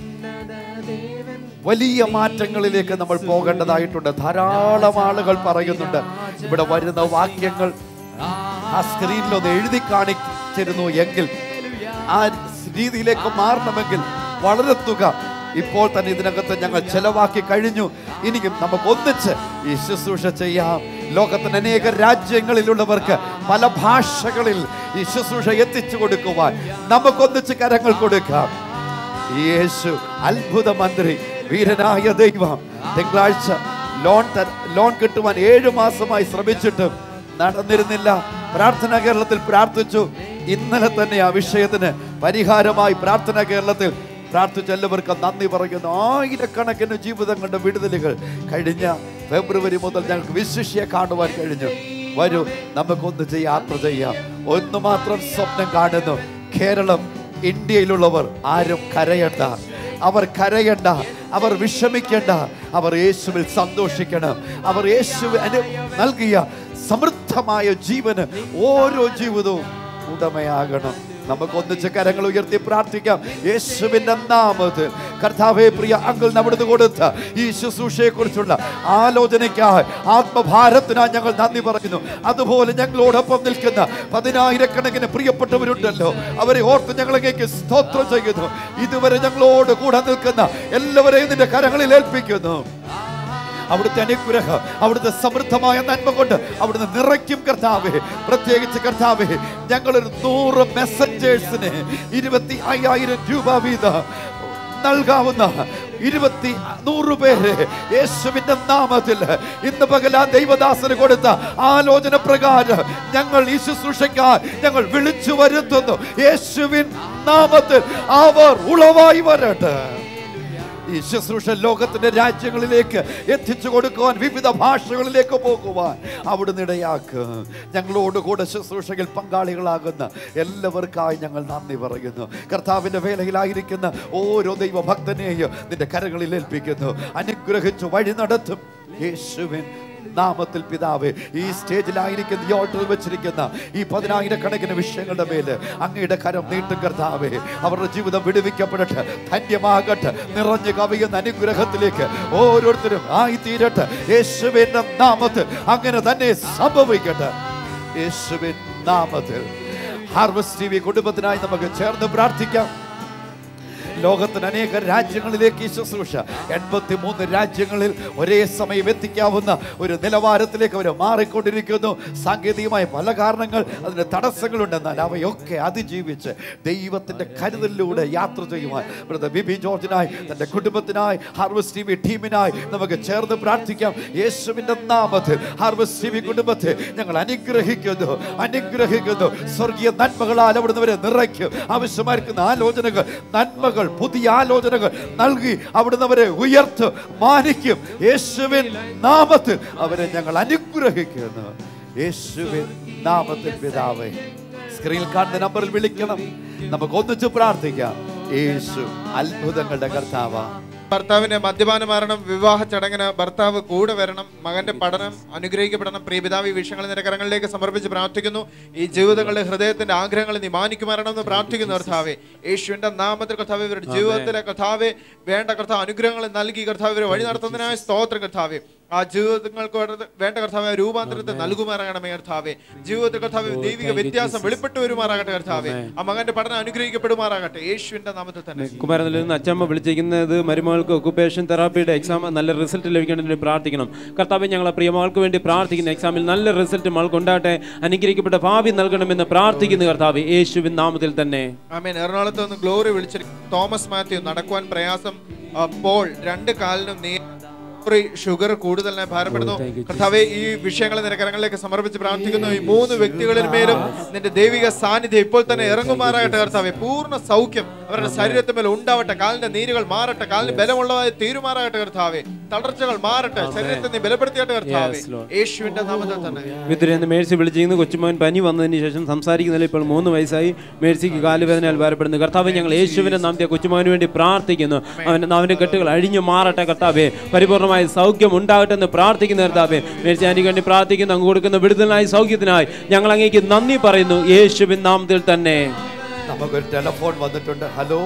വലിയ മാറ്റങ്ങളിലേക്ക് നമ്മൾ പോകേണ്ടതായിട്ടുണ്ട് ധാരാളം ആളുകൾ പറയുന്നുണ്ട് ഇവിടെ വരുന്ന വാക്യങ്ങൾ ആ സ്ക്രീനിൽ ഒന്ന് എഴുതി കാണിച്ചിരുന്നു എങ്കിൽ ആ രീതിയിലേക്ക് മാറണമെങ്കിൽ വളരെ തുക ഇപ്പോൾ തന്നെ ഇതിനകത്ത് ഞങ്ങൾ ചെലവാക്കി കഴിഞ്ഞു ഇനിയും നമുക്ക് ഒന്നിച്ച് ഈ ശുശ്രൂഷ ചെയ്യാം ലോകത്തിന് അനേക രാജ്യങ്ങളിലുള്ളവർക്ക് പല ഭാഷകളിൽ ഈ ശുശ്രൂഷ എത്തിച്ചു കൊടുക്കുവാൻ നമുക്കൊന്നിച്ച് കരങ്ങൾ കൊടുക്കാം യേശു അത്ഭുത മന്ത്രി വീരനായ ദൈവം തിങ്കളാഴ്ച ലോൺ ത- ലോൺ കിട്ടുവാൻ ഏഴു മാസമായി ശ്രമിച്ചിട്ടും നടന്നിരുന്നില്ല പ്രാർത്ഥന കേരളത്തിൽ പ്രാർത്ഥിച്ചു ഇന്നലെ തന്നെ ആ വിഷയത്തിന് പരിഹാരമായി പ്രാർത്ഥന കേരളത്തിൽ പ്രാർത്ഥിച്ച എല്ലാവർക്കും നന്ദി പറയുന്നു ആയിരക്കണക്കിന് ജീവിതങ്ങളുടെ വിടുതലുകൾ കഴിഞ്ഞ ഫെബ്രുവരി മുതൽ ഞങ്ങൾക്ക് വിശിഷ്യ കാണുവാൻ കഴിഞ്ഞു വരൂ നമുക്കൊന്ന് യാത്ര ചെയ്യാം ഒന്ന് മാത്രം സ്വപ്നം കാണുന്നു കേരളം ഇന്ത്യയിലുള്ളവർ ആരും കരയണ്ട അവർ കരയണ്ട അവർ വിഷമിക്കേണ്ട അവർ യേശുവിൽ സന്തോഷിക്കണം അവർ യേശു അനു നൽകിയ സമൃദ്ധമായ ജീവന് ഓരോ ജീവിതവും ഉടമയാകണം നമുക്ക് ഒന്നിച്ച് കരങ്ങൾ ഉയർത്തി പ്രാർത്ഥിക്കാം യേശുവിന്റെ നാമത്തിൽ കർത്താവേ പ്രിയ അങ്കിൾ അവിടുന്ന് കൊടുത്ത ഈ ശുശ്രൂഷയെ കുറിച്ചുള്ള ആലോചനയ്ക്കായി ആത്മഭാരത്തിനായി ഞങ്ങൾ നന്ദി പറയുന്നു അതുപോലെ ഞങ്ങളോടൊപ്പം നിൽക്കുന്ന പതിനായിരക്കണക്കിന് പ്രിയപ്പെട്ടവരുണ്ടല്ലോ അവരെ ഓർത്ത് ഞങ്ങളേക്ക് സ്തോത്രം ചെയ്യുന്നു ഇതുവരെ ഞങ്ങളോട് കൂടെ നിൽക്കുന്ന എല്ലാവരെയും നിന്റെ കരങ്ങളിൽ ഏൽപ്പിക്കുന്നു അവിടുത്തെ അനുഗ്രഹം അവിടുത്തെ സമൃദ്ധമായ നന്മ കൊണ്ട് അവിടുന്ന് നിറയ്ക്കും കർത്താവേ പ്രത്യേകിച്ച് കർത്താവേ ഞങ്ങളൊരു നൂറ് മെസ്സഞ്ചേഴ്സിന് ഇരുപത്തി അയ്യായിരം രൂപ വീതം നൽകാവുന്ന ഇരുപത്തി നൂറ് പേര് യേശുവിന്റെ നാമത്തിൽ ഇന്ന് പകൽ ആ ദൈവദാസന് കൊടുത്ത ആലോചന പ്രകാരം ഞങ്ങൾ ഈ ശുശ്രൂഷയ്ക്കായി ഞങ്ങൾ വിളിച്ചു വരുത്തുന്നു യേശുവിൻ നാമത്തിൽ അവർ ഉളവായി വരട്ടെ ഈ ശുശ്രൂഷ ലോകത്തിന്റെ രാജ്യങ്ങളിലേക്ക് എത്തിച്ചു കൊടുക്കുവാൻ വിവിധ ഭാഷകളിലേക്ക് പോകുവാൻ അവിടുന്ന് ഇടയാക്കുക ഞങ്ങളോട് കൂടെ ശുശ്രൂഷയിൽ പങ്കാളികളാകുന്ന എല്ലാവർക്കായി ഞങ്ങൾ നന്ദി പറയുന്നു കർത്താവിന്റെ വേലയിലായിരിക്കുന്ന ഓരോ ദൈവഭക്തനെയും നിന്റെ കരങ്ങളിൽ ഏൽപ്പിക്കുന്നു അനുഗ്രഹിച്ചു വഴി നടത്തും യേശുവിൻ നാമത്തിൽ പിതാവ് ഈ സ്റ്റേജിലായിരിക്കുന്ന ഈ ഓൾട്ടറിൽ വെച്ചിരിക്കുന്ന ഈ പതിനായിരക്കണക്കിന് വിഷയങ്ങളുടെ മേല് അങ്ങയുടെ കരം നീട്ടും കർത്താവേ അവരുടെ ജീവിതം വിടുവിക്കപ്പെടട്ടെ ധന്യമാകട്ടെ നിറഞ്ഞു കവിയുന്ന അനുഗ്രഹത്തിലേക്ക് ഓരോരുത്തരും ആയിത്തീരട്ടെ യേശുവിന്റെ നാമത്തിൽ അങ്ങനെ തന്നെ സംഭവിക്കട്ടെ യേശുവിൻ നാമത്തിൽ ഹാർവസ്റ്റ് ടി വി കുടുംബത്തിനായി നമുക്ക് ചേർന്ന് പ്രാർത്ഥിക്കാം ലോകത്തിന് അനേക രാജ്യങ്ങളിലേക്ക് ഈ ശുശ്രൂഷ എൺപത്തി മൂന്ന് രാജ്യങ്ങളിൽ ഒരേ സമയം എത്തിക്കാവുന്ന ഒരു നിലവാരത്തിലേക്ക് അവർ മാറിക്കൊണ്ടിരിക്കുന്നു സാങ്കേതികമായ പല കാരണങ്ങൾ അതിന് തടസ്സങ്ങളുണ്ടെന്നാൽ അവയൊക്കെ അതിജീവിച്ച് ദൈവത്തിന്റെ കരുതലിലൂടെ യാത്ര ചെയ്യുവാൻ ബ്രദർ ബിബി ജോർജിനായി തന്റെ കുടുംബത്തിനായി ഹാർവസ്റ്റ് ടി വി ടീമിനായി നമുക്ക് ചേർന്ന് പ്രാർത്ഥിക്കാം യേശുവിന്റെ നാമത്തിൽ ഹാർവസ്റ്റ് ടി വി കുടുംബത്തെ ഞങ്ങൾ അനുഗ്രഹിക്കുന്നു അനുഗ്രഹിക്കുന്നു സ്വർഗീയ നന്മകളാൽ അവിടുന്ന് വരെ നിറയ്ക്കും ആവശ്യമായിരിക്കുന്ന ആലോചനകൾ നന്മകൾ പുതിയ ആലോചനകൾ നൽകി അവിടുന്ന് അവരെ ഉയർത്ത് മാനിക്കും യേശുവിൻ നാമത്തിൽ അവരെ ഞങ്ങൾ അനുഗ്രഹിക്കുന്നു യേശുവിൻ നാമത്തിൽ പിതാവേ സ്ക്രീനിൽ കാണുന്ന നമ്പറിൽ വിളിക്കണം നമുക്ക് ഒന്നിച്ച് പ്രാർത്ഥിക്കാം യേശു അത്ഭുതങ്ങളുടെ കർത്താവാ ഭർത്താവിന്റെ മദ്യപാന മരണം വിവാഹ ചടങ്ങിന് ഭർത്താവ് കൂടെ വരണം മകന്റെ പഠനം അനുഗ്രഹിക്കപ്പെടണം പ്രിയപിതാവ് ഈ വിഷയങ്ങൾ നിന്റെ കരങ്ങളിലേക്ക് സമർപ്പിച്ച് പ്രാർത്ഥിക്കുന്നു ഈ ജീവിതങ്ങളുടെ ഹൃദയത്തിന്റെ ആഗ്രഹങ്ങൾ നീ മാനിക്കുമാരണം എന്ന് പ്രാർത്ഥിക്കുന്നു കർത്താവെ യേശുവിന്റെ നാമത്തിൽ കർത്താവ് ഇവരുടെ ജീവിതത്തിലെ കർത്താവെ വേണ്ട കർത്താവ് അനുഗ്രഹങ്ങൾ നൽകി കർത്താവ് ഇവരെ വഴി നടത്തുന്നതിനായ സ്തോത്രം കർത്താവെ ആ ജീവിതങ്ങൾക്ക് വേണ്ട- വേണ്ട കർത്താവ് രൂപാന്തരത്തെ നൽകുമാറാകണമേ കർത്താവെ ജീവിതത്തിൽ കർത്താവ് ദൈവിക വ്യത്യാസം വെളിപ്പെട്ടു വരുമാറാകട്ടെ കർത്താവെ ആ മകന്റെ പഠനം അനുഗ്രഹിക്കപ്പെടുമാറാകട്ടെ യേശുവിന്റെ നാമത്തിൽ തന്നെ കുമാരനിൽ നിന്ന് അച്ചമ്മ വിളിച്ചിരിക്കുന്നത് മരുമകൾക്ക് ഒക്കുപേഷൻ തെറാപ്പിയുടെ എക്സാം നല്ല റിസൾട്ട് ലഭിക്കേണ്ടതിന് പ്രാർത്ഥിക്കണം കർത്താവ് ഞങ്ങളെ പ്രിയമകൾക്ക് വേണ്ടി പ്രാർത്ഥിക്കുന്ന എക്സാമിൽ നല്ല റിസൾട്ട് മകൾക്ക് ഉണ്ടാകട്ടെ അനുഗ്രഹിക്കപ്പെട്ട ഭാവി നൽകണമെന്ന് പ്രാർത്ഥിക്കുന്നു കർത്താവ് യേശുവിൻ നാമത്തിൽ തന്നെ ആമേൻ എറണാകുളത്ത് നിന്ന് ഗ്ലോറി വിളിച്ചിരിക്കും തോമസ് മാത്യു നടക്കുവാൻ പ്രയാസം ആ, പോൾ രണ്ട് കാലിനും നീ സോറി ഷുഗർ കൂടുതലിനെ ഭാരപ്പെടുന്നു കർത്താവെ ഈ വിഷയങ്ങളെ നിരക്കരങ്ങളിലേക്ക് സമർപ്പിച്ച് പ്രാർത്ഥിക്കുന്നു ഈ മൂന്ന് വ്യക്തികളിൽ മേലും നിന്റെ ദൈവിക സാന്നിധ്യം ഇപ്പോൾ തന്നെ ഇറങ്ങുമാറാകട്ടെ കർത്താവെ പൂർണ്ണ സൗഖ്യം അവരുടെ ശരീരത്തിന്മേൽ ഉണ്ടാവട്ടെ കാലിന്റെ നീരുകൾ മാറട്ടെ കാലിന് ബലമുള്ളതായി തീരുമാറാകട്ടെ കർത്താവെ തളർച്ചകൾ മാറട്ടെ ശരീരത്തെ നീ ബലപ്പെടുത്തിയാട്ടെ കർത്താവെ Yes, Lord. യേശുവിന്റെ നാമത്തിൽ തന്നെ വിതുരെന്ന് മേഴ്സി വിളിച്ചിരുന്നു കൊച്ചുമോൻ പനി വന്നതിന് ശേഷം സംസാരിക്കുന്നില്ല ഇപ്പോൾ മൂന്ന് വയസ്സായി മേഴ്സിക്ക് കാലുവേദനയാൽ ഭാരപ്പെടുന്നു കർത്താവ് ഞങ്ങൾ യേശുവിനെ നാമത്തെ കൊച്ചുമോന് വേണ്ടി പ്രാർത്ഥിക്കുന്നു അവൻ്റെ നാവിൻ്റെ കെട്ടുകൾ അഴിഞ്ഞു മാറട്ടെ കർത്താവെ പരിപൂർണമായ സൗഖ്യം ഉണ്ടാകട്ടെ എന്ന് പ്രാർത്ഥിക്കുന്ന കർത്താവെ മേഴ്സി ആനിക്ക് വേണ്ടി പ്രാർത്ഥിക്കുന്നു അങ്ങ് കൊടുക്കുന്ന വിടുതലിനായി സൗഖ്യത്തിനായി ഞങ്ങൾ അങ്ങേക്ക് നന്ദി പറയുന്നു യേശുവിൻ നാമത്തിൽ തന്നെ നമുക്കൊരു ടെലഫോൺ വന്നിട്ടുണ്ട് ഹലോ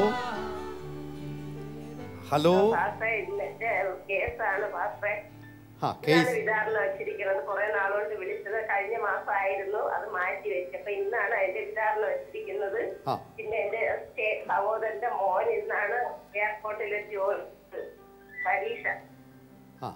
ഹലോ പാസ്റ്റേ ഇന്ന് കേസാണ് പാസ്റ്റേ ആ ഇതാണ് കേസ് വിചാരണ വെച്ചിരിക്കുന്നത് കുറെ നാളുകൊണ്ട് വിളിച്ചത് കഴിഞ്ഞ മാസമായിരുന്നു അത് മാറ്റി വെച്ചപ്പോ ഇന്നാണ് അതിന്റെ വിചാരണ വെച്ചിരിക്കുന്നത് ആ. പിന്നെ എന്റെ സ്റ്റേ- സഹോദരന്റെ മോൻ ഇന്നാണ് എയർപോർട്ടിൽ ജോലി പരീക്ഷ ആ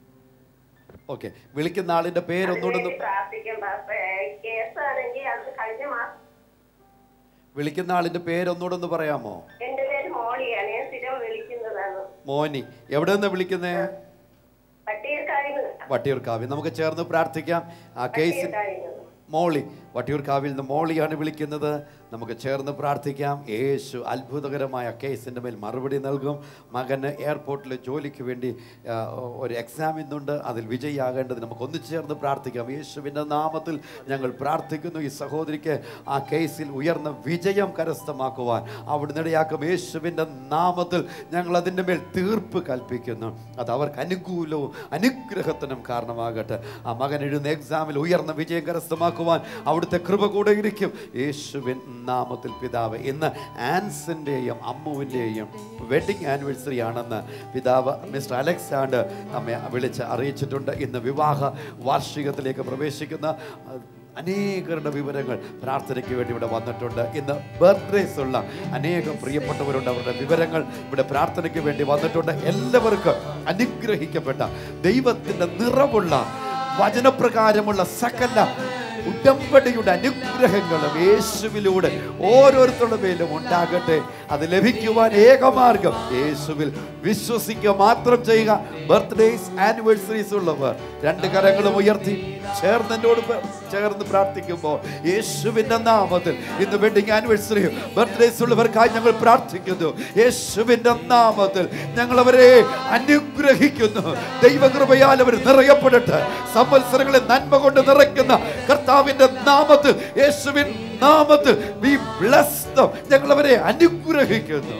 ഓക്കെ വിളിക്കുന്ന ആളിന്റെ പേരൊന്നുകൂടെ ഒന്ന് അതിനുവേണ്ടി പ്രാർത്ഥിക്കാം പാസ്റ്റേ കേസാണെങ്കിൽ അത് കഴിഞ്ഞ മാസം വിളിക്കുന്ന ആളിന്റെ പേരൊന്നുകൂടെ ഒന്ന് പറയാമോ എന്റെ പേര് മോളിയാണ് ഞാൻ സ്ഥിരം വിളിക്കുന്നതാണ് മോനി എവിടെ നിന്ന് വിളിക്കുന്നേ പട്ടിയക്കാരിന്ന് വട്ടിയൂർക്കാവിൽ നമുക്ക് ചേർന്ന് പ്രാർത്ഥിക്കാം ആ കേസിൽ പട്ടിയക്കാരിന്ന് മോളി വട്ടിയൂർക്കാവിൽ നിന്ന് മോളിയാണ് വിളിക്കുന്നത് നമുക്ക് ചേർന്ന് പ്രാർത്ഥിക്കാം യേശു അത്ഭുതകരമായ കേസിൻ്റെ മേൽ മറുപടി നൽകും മകന് എയർപോർട്ടിൽ ജോലിക്ക് വേണ്ടി ആ, ഒരു എക്സാം ഇന്നുണ്ട് അതിൽ വിജയിയാകേണ്ടത് നമുക്ക് ഒന്നു ചേർന്ന് പ്രാർത്ഥിക്കാം യേശുവിൻ്റെ നാമത്തിൽ ഞങ്ങൾ പ്രാർത്ഥിക്കുന്നു ഈ സഹോദരിക്ക് ആ കേസിൽ ഉയർന്ന വിജയം കരസ്ഥമാക്കുവാൻ അവിടുന്ന് ഇടയാക്കും യേശുവിൻ്റെ നാമത്തിൽ ഞങ്ങൾ അതിൻ്റെ മേൽ തീർപ്പ് കൽപ്പിക്കുന്നു അത് അവർക്ക് അനുകൂലവും അനുഗ്രഹത്തിനും കാരണമാകട്ടെ ആ മകൻ എഴുതുന്ന എക്സാമിൽ ഉയർന്ന വിജയം കരസ്ഥമാക്കുവാൻ അവിടുത്തെ കൃപ കൂടെ ഇരിക്കും യേശുവിൻ നാമത്തിൽ പിതാവ് ഇന്ന് ആൻസിൻ്റെയും അമ്മുവിൻ്റെയും വെഡിങ് ആനിവേഴ്സറി ആണെന്ന് പിതാവ് മിസ്റ്റർ അലക്സാണ്ടർ നമ്മെ വിളിച്ച് അറിയിച്ചിട്ടുണ്ട് ഇന്ന് വിവാഹ വാർഷികത്തിലേക്ക് പ്രവേശിക്കുന്ന അഹ്, അനേകരുടെ വിവരങ്ങൾ പ്രാർത്ഥനയ്ക്ക് വേണ്ടി ഇവിടെ വന്നിട്ടുണ്ട് ഇന്ന് ബർത്ത്ഡേസ് ഉള്ള അനേകം പ്രിയപ്പെട്ടവരുണ്ട് അവരുടെ വിവരങ്ങൾ ഇവിടെ പ്രാർത്ഥനയ്ക്ക് വേണ്ടി വന്നിട്ടുണ്ട് എല്ലാവർക്കും അനുഗ്രഹിക്കപ്പെട്ട ദൈവത്തിൻ്റെ നിറവുള്ള വചനപ്രകാരമുള്ള സകല ഉടമ്പടിയുടെ അനുഗ്രഹങ്ങളും യേശുവിലൂടെ ഓരോരുത്തരുടെ മേലും ഉണ്ടാകട്ടെ അത് ലഭിക്കുവാൻ ഏകമാർഗം യേശുവിൽ വിശ്വസിക്കുക മാത്രം ചെയ്യുക ബർത്ത്ഡേസ് ആനിവേഴ്സറീസ് ഉള്ളവർ രണ്ട് കരങ്ങളും ഉയർത്തി ചേർന്ന് എന്നോട് പ- ചേർന്ന് പ്രാർത്ഥിക്കുമ്പോൾ യേശുവിൻ്റെ നാമത്തിൽ ഇന്ന് വെഡിങ് ആനിവേഴ്സറിയും ബർത്ത്ഡേസ് ഉള്ളവർക്കായി ഞങ്ങൾ പ്രാർത്ഥിക്കുന്നു യേശുവിൻ്റെ നാമത്തിൽ ഞങ്ങൾ അവരെ അനുഗ്രഹിക്കുന്നു ദൈവകൃപയാൽ അവർ നിറയപ്പെടട്ടെ സംവത്സരങ്ങളെ നന്മ കൊണ്ട് നിറയ്ക്കുന്ന കർത്താവിന്റെ നാമത്തിൽ യേശുവിൻ നാമത്തിൽ we bless them. ഞങ്ങൾ അവരെ അനുഗ്രഹിക്കുന്നു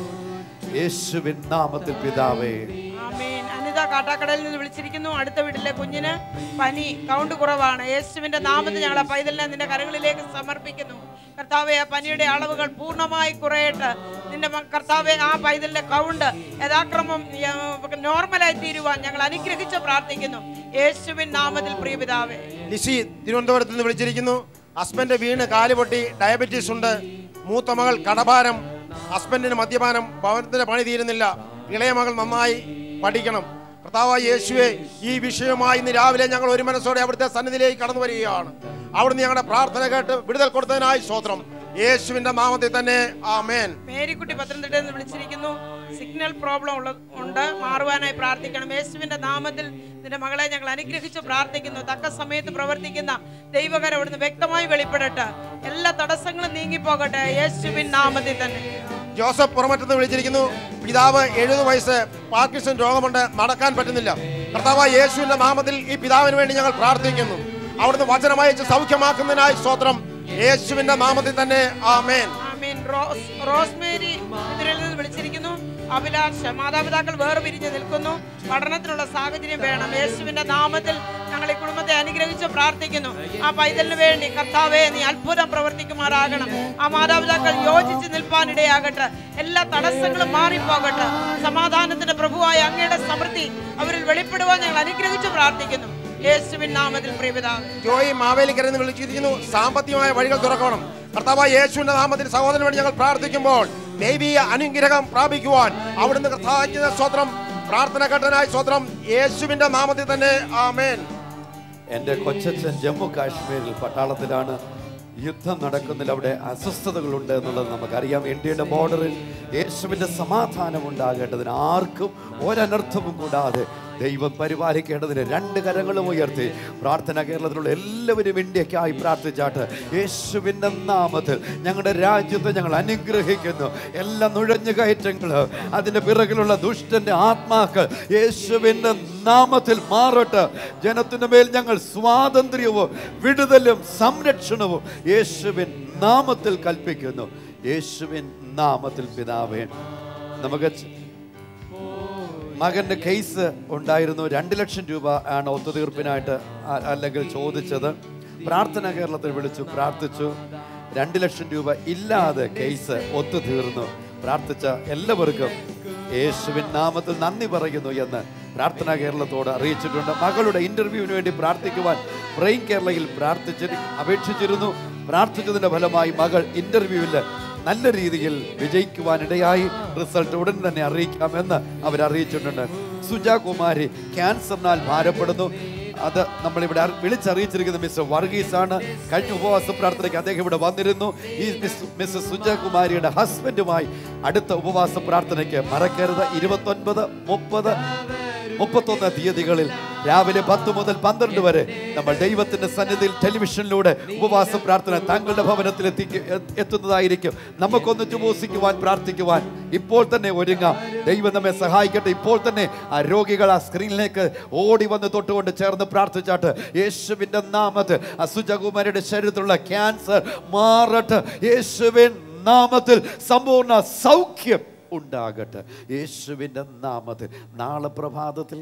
യേശുവിൻ നാമത്തിൽ പിതാവേ ആമീൻ അനിത കാട്ടാക്കടയിൽ നിന്ന് വിളിച്ചിരിക്കുന്നു അടുത്ത വീട്ടിലെ കുഞ്ഞിന് പനി കൗണ്ട് കുറവാണ് യേശുവിന്റെ നാമത്തിൽ ഞങ്ങൾ ആ പൈതലിനെ നിന്റെ കരങ്ങളിലേക്ക് സമർപ്പിക്കുന്നു കർത്താവെ ആ പനിയുടെ അളവുകൾ പൂർണ്ണമായി കുറയട്ടെ നിന്റെ മ- കർത്താവെ ആ പൈതലിന്റെ കൗണ്ട് യഥാക്രമം യ- നോർമലായി തീരുവാൻ ഞങ്ങൾ അനുഗ്രഹിച്ച് പ്രാർത്ഥിക്കുന്നു യേശുവിൻ നാമത്തിൽ പ്രിയപിതാവേ ലിസി തിരുവനന്തപുരത്ത് നിന്ന് വിളിച്ചിരിക്കുന്നു ഹസ്ബൻഡ് വീണ് കാല് പൊട്ടി ഡയബറ്റീസ് ഉണ്ട് മൂത്ത മകൾ കടഭാരം ഹസ്ബൻഡിന് മദ്യപാനം ഭവനത്തിന്റെ പണി തീരുന്നില്ല ഇളയ മകൾ നന്നായി പഠിക്കണം കർത്താവായ യേശുവെ ഈ വിഷയമായി ഇന്ന് രാവിലെ ഞങ്ങൾ ഒരു മനസ്സോടെ അവിടുത്തെ സന്നിധിയിലേക്ക് കടന്നു വരികയാണ് അവിടുന്ന് ഞങ്ങളുടെ പ്രാർത്ഥന കേട്ട് വിടുതൽ കൊടുത്തതിനായി സ്തോത്രം യേശുവിന്റെ നാമത്തിൽ തന്നെ ആമേൻ മേരിക്കുട്ടി പത്തനംതിട്ടയിൽ നിന്ന് വിളിച്ചിരിക്കുന്നു സിഗ്നൽ പ്രോബ്ലം ഉള്ള ഉണ്ട് മാറുവാനായി പ്രാർത്ഥിക്കണം യേശുവിന്റെ നാമത്തിൽ നിന്റെ മകളെ ഞങ്ങൾ അനുഗ്രഹിച്ച് പ്രാർത്ഥിക്കുന്നു തക്ക സമയത്ത് പ്രവർത്തിക്കുന്ന ദൈവകരം അവിടുന്ന് വ്യക്തമായി വെളിപ്പെടട്ടെ എല്ലാ തടസ്സങ്ങളും നീങ്ങിപ്പോകട്ടെ യേശുവിൻ നാമത്തിൽ തന്നെ ജോസഫ് പുറമറ്റത്ത് വിളിച്ചിരിക്കുന്നു പിതാവ് എഴുപത് വയസ്സ് പാർക്കിൻസൺ രോഗമുണ്ട് നടക്കാൻ പറ്റുന്നില്ല കർത്താവ് യേശുവിന്റെ നാമത്തിൽ ഈ പിതാവിന് വേണ്ടി ഞങ്ങൾ പ്രാർത്ഥിക്കുന്നു അവിടുന്ന് വചനമയച്ച് സൗഖ്യമാക്കുന്നതിനായി സ്തോത്രം യേശുവിന്റെ നാമത്തിൽ തന്നെ ആമേൻ ആമീൻ റോസ് റോസ്മേരി ഇതിൽ നിന്ന് വിളിച്ചിരിക്കുന്നു അഭിലാഷ് മാതാപിതാക്കൾ വേറെ പിരിഞ്ഞ് നിൽക്കുന്നു പഠനത്തിനുള്ള സാഹചര്യം വേണം യേശുവിന്റെ നാമത്തിൽ ഞങ്ങൾ ഈ കുടുംബത്തെ അനുഗ്രഹിച്ച് പ്രാർത്ഥിക്കുന്നു ആ പൈതലിന് വേണ്ടി കർത്താവെ നീ അത്ഭുതം പ്രവർത്തിക്കുമാറാകണം ആ മാതാപിതാക്കൾ യോജിച്ച് നിൽപ്പാനിടയാകട്ടെ എല്ലാ തടസ്സങ്ങളും മാറിപ്പോകട്ടെ സമാധാനത്തിന്റെ പ്രഭുവായ അങ്ങയുടെ സമൃദ്ധി അവരിൽ വെളിപ്പെടുവാൻ ഞങ്ങൾ അനുഗ്രഹിച്ച് പ്രാർത്ഥിക്കുന്നു യേശുവിൻ നാമത്തിൽ പ്രിയപിതാവേ ജോയി മാവേലിക്കര എന്ന് വിളിച്ചിരിക്കുന്നു സാമ്പത്തികമായ വഴികൾ തുറക്കണം കർത്താവ് യേശുവിന്റെ നാമത്തിൽ സഹോദരന് വേണ്ടി ഞങ്ങൾ പ്രാർത്ഥിക്കുമ്പോൾ ദൈവീയ അനുഗ്രഹം പ്രാപിക്കുവാൻ അവിടുന്ന് കർത്താവിന്റെ സ്വത്രം പ്രാർത്ഥന ഘട്ടനായി സ്വത്രം യേശുവിന്റെ നാമത്തിൽ തന്നെ ആമേൻ എൻ്റെ കൊച്ചച്ഛൻ ജമ്മു കാശ്മീരിൽ പട്ടാളത്തിലാണ് യുദ്ധം നടക്കുന്നില്ല അവിടെ അസ്വസ്ഥതകളുണ്ട് എന്നുള്ളത് നമുക്കറിയാം ഇന്ത്യയുടെ ബോർഡറിൽ യേശുവിൻ്റെ സമാധാനം ഉണ്ടാകേണ്ടതിന് ആർക്കും ഒരനർത്ഥവും കൂടാതെ ദൈവം പരിപാലിക്കേണ്ടതിന് രണ്ട് കരങ്ങളും ഉയർത്തി പ്രാർത്ഥന കേരളത്തിലുള്ള എല്ലാവരും ഇന്ത്യക്കായി പ്രാർത്ഥിച്ചാട്ട് യേശുവിൻ്റെ നാമത്തിൽ ഞങ്ങളുടെ രാജ്യത്തെ ഞങ്ങൾ അനുഗ്രഹിക്കുന്നു എല്ലാ നുഴഞ്ഞു കയറ്റങ്ങൾ അതിൻ്റെ പിറകിലുള്ള ദുഷ്ടന്റെ ആത്മാക്കൾ യേശുവിൻ്റെ നാമത്തിൽ മാറട്ടെ ജനത്തിൻ്റെ മേൽ ഞങ്ങൾ സ്വാതന്ത്ര്യവും വിടുതലും സംരക്ഷണവും യേശുവിൻ നാമത്തിൽ കൽപ്പിക്കുന്നു യേശുവിൻ നാമത്തിൽ പിതാവേ നമുക്ക് ച- മകന്റെ കേസ് ഉണ്ടായിരുന്നു രണ്ട് ലക്ഷം രൂപ ആണ് ഒത്തുതീർപ്പിനായിട്ട് അ- അല്ലെങ്കിൽ ചോദിച്ചത് പ്രാർത്ഥന കേരളത്തിൽ വിളിച്ചു പ്രാർത്ഥിച്ചു രണ്ട് ലക്ഷം രൂപ ഇല്ലാതെ കേസ് ഒത്തുതീർന്നു പ്രാർത്ഥിച്ച എല്ലാവർക്കും യേശുവിൻ നാമത്തിൽ നന്ദി പറയുന്നു എന്ന് പ്രാർത്ഥന കേരളത്തോട് അറിയിച്ചിട്ടുണ്ട് മകളുടെ ഇന്റർവ്യൂവിന് വേണ്ടി പ്രാർത്ഥിക്കുവാൻ ബ്രെയിൻ കേരളയിൽ പ്രാർത്ഥിച്ചി അപേക്ഷിച്ചിരുന്നു പ്രാർത്ഥിച്ചതിന്റെ ഫലമായി മകൾ ഇന്റർവ്യൂവിൽ നല്ല രീതിയിൽ വിജയിക്കുവാനിടയായി റിസൾട്ട് ഉടൻ തന്നെ അറിയിക്കാമെന്ന് അവർ അറിയിച്ചിട്ടുണ്ട് സുജ കുമാരി ക്യാൻസറിനാൽ ഭാരപ്പെടുന്നു അത് നമ്മളിവിടെ അറി- വിളിച്ചറിയിച്ചിരിക്കുന്ന മിസ്റ്റർ വർഗീസ് ആണ് കഴിഞ്ഞ ഉപവാസ പ്രാർത്ഥനയ്ക്ക് അദ്ദേഹം ഇവിടെ വന്നിരുന്നു ഈ മിസ് മിസ്സസ് സുജ കുമാരിയുടെ ഹസ്ബൻഡുമായി അടുത്ത ഉപവാസ പ്രാർത്ഥനയ്ക്ക് മറക്കരുത് ഇരുപത്തൊൻപത് മുപ്പത് മുപ്പത്തൊന്ന് തീയതികളിൽ രാവിലെ പത്ത് മുതൽ പന്ത്രണ്ട് വരെ നമ്മൾ ദൈവത്തിന്റെ സന്നിധിയിൽ ടെലിവിഷനിലൂടെ ഉപവാസ പ്രാർത്ഥന താങ്കളുടെ ഭവനത്തിൽ എത്തിക്ക എ- എത്തുന്നതായിരിക്കും നമുക്കൊന്ന് ഉപവസിക്കുവാൻ പ്രാർത്ഥിക്കുവാൻ ഇപ്പോൾ തന്നെ ഒരുങ്ങാം ദൈവം നമ്മെ സഹായിക്കട്ടെ ഇപ്പോൾ തന്നെ ആ രോഗികൾ ആ സ്ക്രീനിലേക്ക് ഓടി വന്ന് തൊട്ടുകൊണ്ട് ചേർന്ന് പ്രാർത്ഥിച്ചാട്ട് യേശുവിന്റെ നാമത്തിൽ അസുജകുമാരിയുടെ ശരീരത്തിലുള്ള ക്യാൻസർ മാറട്ടെ യേശുവിൻ നാമത്തിൽ സമ്പൂർണ്ണ സൗഖ്യം ഉണ്ടാകട്ടെ യേശുവിൻ്റെ നാമത്തിൽ നാളെ പ്രഭാതത്തിൽ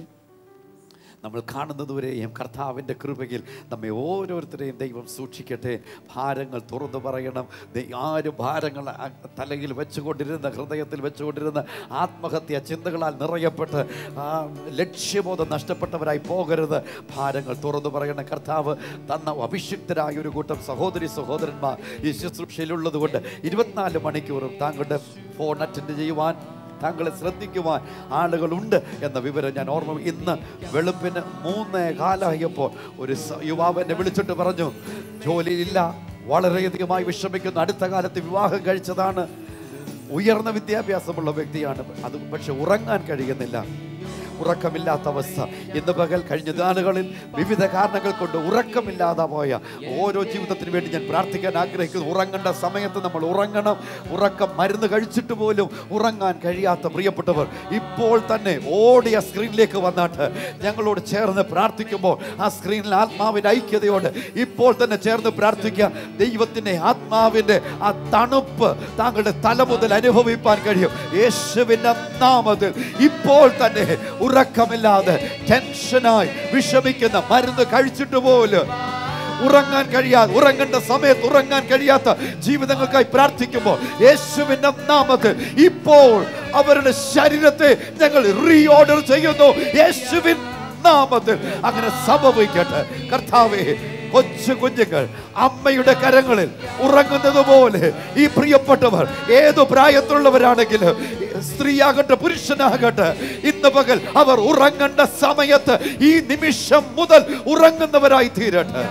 നമ്മൾ കാണുന്നതുവരെയും കർത്താവിൻ്റെ കൃപയിൽ നമ്മെ ഓരോരുത്തരെയും ദൈവം സൂക്ഷിക്കട്ടെ ഭാരങ്ങൾ തുറന്നു പറയണം ദൈ- ആരും ഭാരങ്ങൾ അ- തലയിൽ വെച്ചുകൊണ്ടിരുന്ന ഹൃദയത്തിൽ വെച്ചുകൊണ്ടിരുന്ന ആത്മഹത്യ ചിന്തകളാൽ നിറയപ്പെട്ട് ആ ലക്ഷ്യബോധം നഷ്ടപ്പെട്ടവരായി പോകരുത് ഭാരങ്ങൾ തുറന്നു പറയണം കർത്താവ് തന്ന അഭിഷിക്തരായ ഒരു കൂട്ടം സഹോദരി സഹോദരന്മാർ ഈ ശുശ്രൂഷയിലുള്ളത് കൊണ്ട് ഇരുപത്തിനാല് മണിക്കൂറും താങ്കളുടെ ഫോൺ അറ്റൻഡ് ചെയ്യുവാൻ താങ്കളെ ശ്രദ്ധിക്കുവാൻ ആളുകളുണ്ട് എന്ന വിവരം ഞാൻ ഓർമ്മ ഇന്ന് വെളുപ്പിന് മൂന്നേ കാലായപ്പോൾ ഒരു സ- യുവാവ് എന്നെ വിളിച്ചിട്ട് പറഞ്ഞു ജോലിയില്ല വളരെയധികമായി വിഷമിക്കുന്നു അടുത്ത കാലത്ത് വിവാഹം കഴിച്ചതാണ് ഉയർന്ന വിദ്യാഭ്യാസമുള്ള വ്യക്തിയാണ് അത് പക്ഷെ ഉറങ്ങാൻ കഴിയുന്നില്ല ഉറക്കമില്ലാത്ത അവസ്ഥ ഇന്ന് പകൽ കഴിഞ്ഞ നാളുകളിൽ വിവിധ കാരണങ്ങൾ കൊണ്ട് ഉറക്കമില്ലാതെ പോയ ഓരോ ജീവിതത്തിന് വേണ്ടി ഞാൻ പ്രാർത്ഥിക്കാൻ ആഗ്രഹിക്കുന്നു ഉറങ്ങേണ്ട സമയത്ത് നമ്മൾ ഉറങ്ങണം ഉറക്കം മരുന്ന് കഴിച്ചിട്ട് പോലും ഉറങ്ങാൻ കഴിയാത്ത പ്രിയപ്പെട്ടവർ ഇപ്പോൾ തന്നെ ഓടിയ സ്ക്രീനിലേക്ക് വന്നിട്ട് ഞങ്ങളോട് ചേർന്ന് പ്രാർത്ഥിക്കുമ്പോൾ ആ സ്ക്രീനിൽ ആത്മാവിൻ്റെ ഐക്യതയോട് ഇപ്പോൾ തന്നെ ചേർന്ന് പ്രാർത്ഥിക്കുക ദൈവത്തിൻ്റെ ആത്മാവിൻ്റെ ആ തണുപ്പ് താങ്കളുടെ തല മുതൽ അനുഭവിപ്പാൻ കഴിയും യേശുവിൻ്റെ നാമത്തിൽ ഇപ്പോൾ തന്നെ ഉറക്കമില്ലാതെ ടെൻഷനായി വിഷമിക്കുന്ന മരുന്ന് കഴിച്ചിട്ട് പോലും ഉറങ്ങാൻ കഴിയാതെ ഉറങ്ങേണ്ട സമയത്ത് ഉറങ്ങാൻ കഴിയാത്ത ജീവിതങ്ങൾക്കായി പ്രാർത്ഥിക്കുമ്പോൾ യേശുവിന്റെ നാമത്തിൽ ഇപ്പോൾ അവരുടെ ശരീരത്തെ ഞങ്ങൾ റീഓർഡർ ചെയ്യുന്നു യേശുവിൻ നാമത്തിൽ അങ്ങനെ സംഭവിക്കട്ടെ കർത്താവേ കൊച്ചു കുഞ്ഞുങ്ങൾ അമ്മയുടെ കരങ്ങളിൽ ഉറങ്ങുന്നത് പോലെ ഈ പ്രിയപ്പെട്ടവർ ഏതു പ്രായത്തിലുള്ളവരാണെങ്കിലും സ്ത്രീയാകട്ടെ പുരുഷനാകട്ടെ ഇന്ന് പകൽ അവർ ഉറങ്ങേണ്ട സമയത്ത് ഈ നിമിഷം മുതൽ ഉറങ്ങുന്നവരായി തീരട്ടെ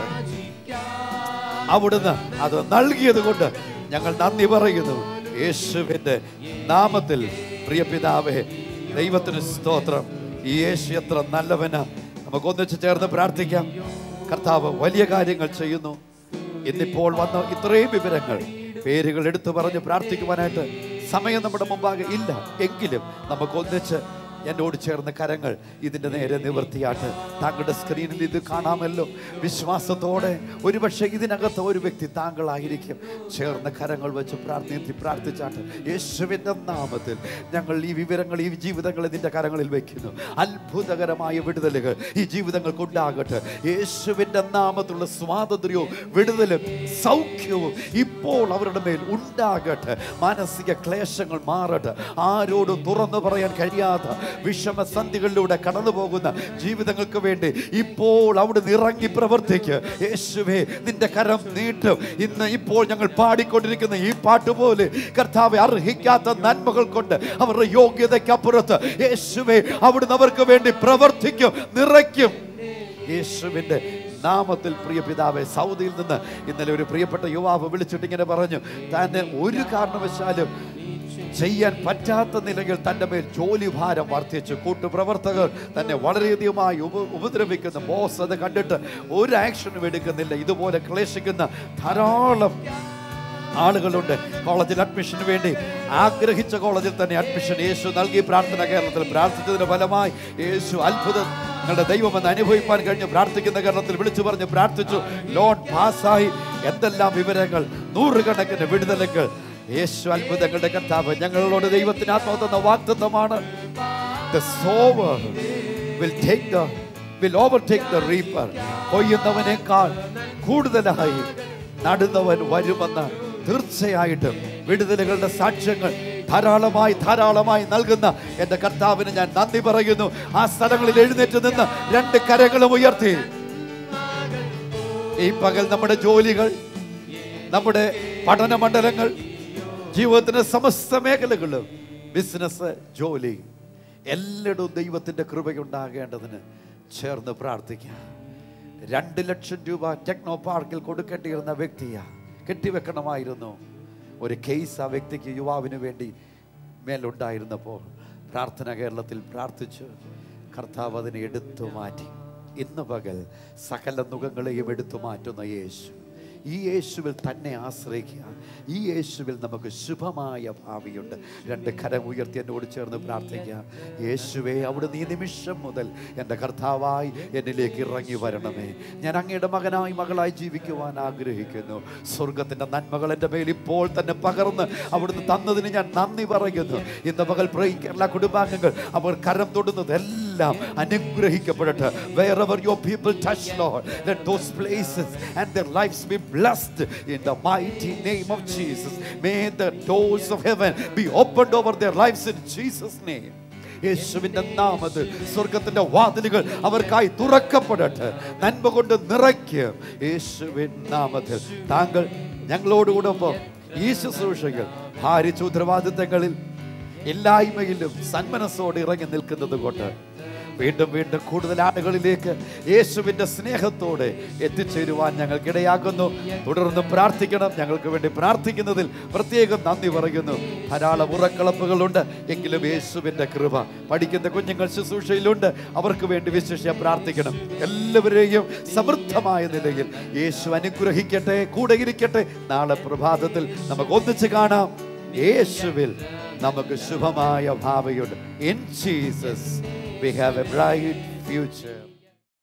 അവിടുന്ന് അത് നൽകിയത് കൊണ്ട് ഞങ്ങൾ നന്ദി പറയുന്നു യേശുവിന്റെ നാമത്തിൽ പ്രിയ പിതാവേ ദൈവത്തിന് സ്തോത്രം ഈ യേശു എത്ര നല്ലവനാ നമുക്ക് ഒന്നിച്ച് ചേർന്ന് പ്രാർത്ഥിക്കാം കർത്താവ് വലിയ കാര്യങ്ങൾ ചെയ്യുന്നു ഇന്നിപ്പോൾ വന്ന ഇത്രയും വിവരങ്ങൾ പേരുകൾ എടുത്തു പറഞ്ഞ് പ്രാർത്ഥിക്കുവാനായിട്ട് സമയം നമ്മുടെ മുമ്പാകെ ഇല്ല എങ്കിലും നമുക്ക് ഒന്നിച്ച് എന്നോട് ചേർന്ന കരങ്ങൾ ഇതിൻ്റെ നേരെ നിവർത്തിയാട്ട് താങ്കളുടെ സ്ക്രീനിൽ ഇത് കാണാമല്ലോ വിശ്വാസത്തോടെ ഒരുപക്ഷെ ഇതിനകത്ത് ഒരു വ്യക്തി താങ്കളായിരിക്കും ചേർന്ന കരങ്ങൾ വെച്ച് പ്രാർത്ഥിച്ച് പ്രാർത്ഥിച്ചാട്ട് യേശുവിൻ്റെ നാമത്തിൽ ഞങ്ങൾ ഈ വിവരങ്ങൾ ഈ ജീവിതങ്ങൾ ഇതിൻ്റെ കരങ്ങളിൽ വയ്ക്കുന്നു അത്ഭുതകരമായ വിടുതലുകൾ ഈ ജീവിതങ്ങൾക്ക് ഉണ്ടാകട്ടെ യേശുവിൻ്റെ നാമത്തിലുള്ള സ്വാതന്ത്ര്യവും വിടുതലും സൗഖ്യവും ഇപ്പോൾ അവരുടെ മേൽ ഉണ്ടാകട്ടെ മാനസിക ക്ലേശങ്ങൾ മാറട്ടെ ആരോടും തുറന്നു പറയാൻ കഴിയാത്ത വിഷമസന്ധികളിലൂടെ കടന്നു പോകുന്ന ജീവിതങ്ങൾക്ക് വേണ്ടി ഇപ്പോൾ അവിടെ ഇറങ്ങി പ്രവർത്തിക്ക് യേശുവേ നിന്റെ കരം നീട്ടും ഇന്ന് ഇപ്പോൾ ഞങ്ങൾ പാടിക്കൊണ്ടിരിക്കുന്ന ഈ പാട്ട് പോലെ കർത്താവെ അർഹിക്കാത്ത നന്മകൾ കൊണ്ട് അവരുടെ യോഗ്യതയ്ക്കപ്പുറത്ത് യേശുവേ അവിടുന്ന് അവർക്ക് വേണ്ടി പ്രവർത്തിക്കും നിറയ്ക്കും യേശുവിൻ്റെ നാമത്തിൽ പ്രിയ പിതാവെ സൗദിയിൽ നിന്ന് ഇന്നലെ ഒരു പ്രിയപ്പെട്ട യുവാവ് വിളിച്ചിട്ട് ഇങ്ങനെ പറഞ്ഞു തന്നെ ഒരു കാരണവശാലും ചെയ്യാൻ പറ്റാത്ത നിലയിൽ തൻ്റെ മേൽ ജോലി ഭാരം വർദ്ധിച്ചു കൂട്ടുപ്രവർത്തകർ തന്നെ വളരെയധികമായി ഉപ ഉപദ്രവിക്കുന്ന ബോസ് അത് കണ്ടിട്ട് ഒരു ആക്ഷനും എടുക്കുന്നില്ല ഇതുപോലെ ക്ലേശിക്കുന്ന ധാരാളം ആളുകളുണ്ട് കോളേജിൽ അഡ്മിഷന് വേണ്ടി ആഗ്രഹിച്ച കോളേജിൽ തന്നെ അഡ്മിഷൻ യേശു നൽകി പ്രാർത്ഥന കേരളത്തിൽ പ്രാർത്ഥിച്ചതിന് ഫലമായി യേശു അത്ഭുതം നിങ്ങളുടെ ദൈവമെന്ന് അനുഭവിപ്പാൻ കഴിഞ്ഞ് പ്രാർത്ഥിക്കുന്ന കേരളത്തിൽ വിളിച്ചു പറഞ്ഞ് പ്രാർത്ഥിച്ചു ലോൺ പാസ്സായി എന്തെല്ലാം വിവരങ്ങൾ നൂറുകണക്കിന് വിടുതലുകൾ യേശു അത്ഭുതങ്ങളുടെ കർത്താവ് ഞങ്ങളോട് ദൈവത്തിന് ആത്മാവ് തന്ന വാക്തത്വമാണ് The sower will take the will overtake the reaper കൊയ്യുന്നവനേക്കാൾ കൂടുതലായി നടുന്നവൻ വരുമെന്ന് തീർച്ചയായിട്ടും വിടുതലുകളുടെ സാക്ഷ്യങ്ങൾ ധാരാളമായി ധാരാളമായി നൽകുന്ന എൻ്റെ കർത്താവിന് ഞാൻ നന്ദി പറയുന്നു ആ സ്ഥലങ്ങളിൽ എഴുന്നേറ്റ് നിന്ന് രണ്ട് കരങ്ങളും ഉയർത്തി ഈ പകൽ നമ്മുടെ ജോലികൾ നമ്മുടെ പഠന മണ്ഡലങ്ങൾ ജീവിതത്തിന്റെ സമസ്ത മേഖലകളും ബിസിനസ് ജോലി എല്ലായിടവും ദൈവത്തിന്റെ കൃപയുണ്ടാകേണ്ടതിന് ചേർന്ന് പ്രാർത്ഥിക്കാം രണ്ട് ലക്ഷം രൂപ ടെക്നോ പാർക്കിൽ കൊടുക്കേണ്ടിയിരുന്ന വ്യക്തിയാ കെട്ടിവെക്കണമായിരുന്നു ഒരു കേസ് ആ വ്യക്തിക്ക് യുവാവിന് വേണ്ടി മേലുണ്ടായിരുന്നപ്പോൾ പ്രാർത്ഥന കേരളത്തിൽ പ്രാർത്ഥിച്ചു കർത്താവ് അതിനെ എടുത്തു മാറ്റി ഇന്ന് പകൽ സകല നുഖങ്ങളെയും എടുത്തു മാറ്റുന്ന യേശു ഈ യേശുവിൽ തന്നെ ആശ്രയിക്കുക ഈ യേശുവിൽ നമുക്ക് ശുഭമായ ഭാവിയുണ്ട് രണ്ട് കരം ഉയർത്തി എന്നോട് ചേർന്ന് പ്രാർത്ഥിക്കുക യേശുവേ അവിടെ നീ നിമിഷം മുതൽ എൻ്റെ കർത്താവായി എന്നിലേക്ക് ഇറങ്ങി വരണമേ ഞാൻ അങ്ങയുടെ മകനായി മകളായി ജീവിക്കുവാൻ ആഗ്രഹിക്കുന്നു സ്വർഗത്തിൻ്റെ നന്മകൾ എൻ്റെ മേൽ ഇപ്പോൾ തന്നെ പകർന്ന് അവിടുന്ന് തന്നതിന് ഞാൻ നന്ദി പറയുന്നു ഇന്ന് പകൽ പ്രൈ കേരള കുടുംബാംഗങ്ങൾ അവർ കരം തൊടുന്നത് എല്ലാം അനുഗ്രഹിക്കപ്പെടട്ടെ wherever your people touch lord let those places and their lives be blessed in the mighty name of jesus may the doors of heaven be opened over their lives in jesus name യേശുവിന്റെ നാമത്തിൽ സ്വർഗത്തിന്റെ വാതിലുകൾ അവർക്കായി തുറക്കപ്പെടട്ടെ നന്മ കൊണ്ട് നിറയ്ക്കും യേശുവിൻ നാമത്തിൽ താങ്കൾ ഞങ്ങളോടുകൂടൊപ്പം ഈ ശുശ്രൂഷകൾ ഭാരിച്ച ഉത്തരവാദിത്തങ്ങളിൽ ഇല്ലായ്മയിലും സന്മനസ്സോടെ ഇറങ്ങി നിൽക്കുന്നത് കൊണ്ട് വീണ്ടും വീണ്ടും കൂടുതൽ ആളുകളിലേക്ക് യേശുവിൻ്റെ സ്നേഹത്തോടെ എത്തിച്ചേരുവാൻ ഞങ്ങൾക്കിടയാക്കുന്നു തുടർന്ന് പ്രാർത്ഥിക്കണം ഞങ്ങൾക്ക് വേണ്ടി പ്രാർത്ഥിക്കുന്നതിൽ പ്രത്യേകം നന്ദി പറയുന്നു ധാരാളം ഉറക്കളപ്പുകളുണ്ട് എങ്കിലും യേശുവിൻ്റെ കൃപ പഠിക്കുന്ന കുഞ്ഞുങ്ങൾ ശുശ്രൂഷയിലുണ്ട് അവർക്ക് വേണ്ടി വിശേഷം പ്രാർത്ഥിക്കണം എല്ലാവരെയും സമൃദ്ധമായ നിലയിൽ യേശു അനുഗ്രഹിക്കട്ടെ കൂടെ ഇരിക്കട്ടെ നാളെ പ്രഭാതത്തിൽ നമുക്ക് ഒന്നിച്ച് കാണാം യേശുവിൽ നമുക്ക് ശുഭമായ ഭാവിയുണ്ട് in Jesus we have a bright future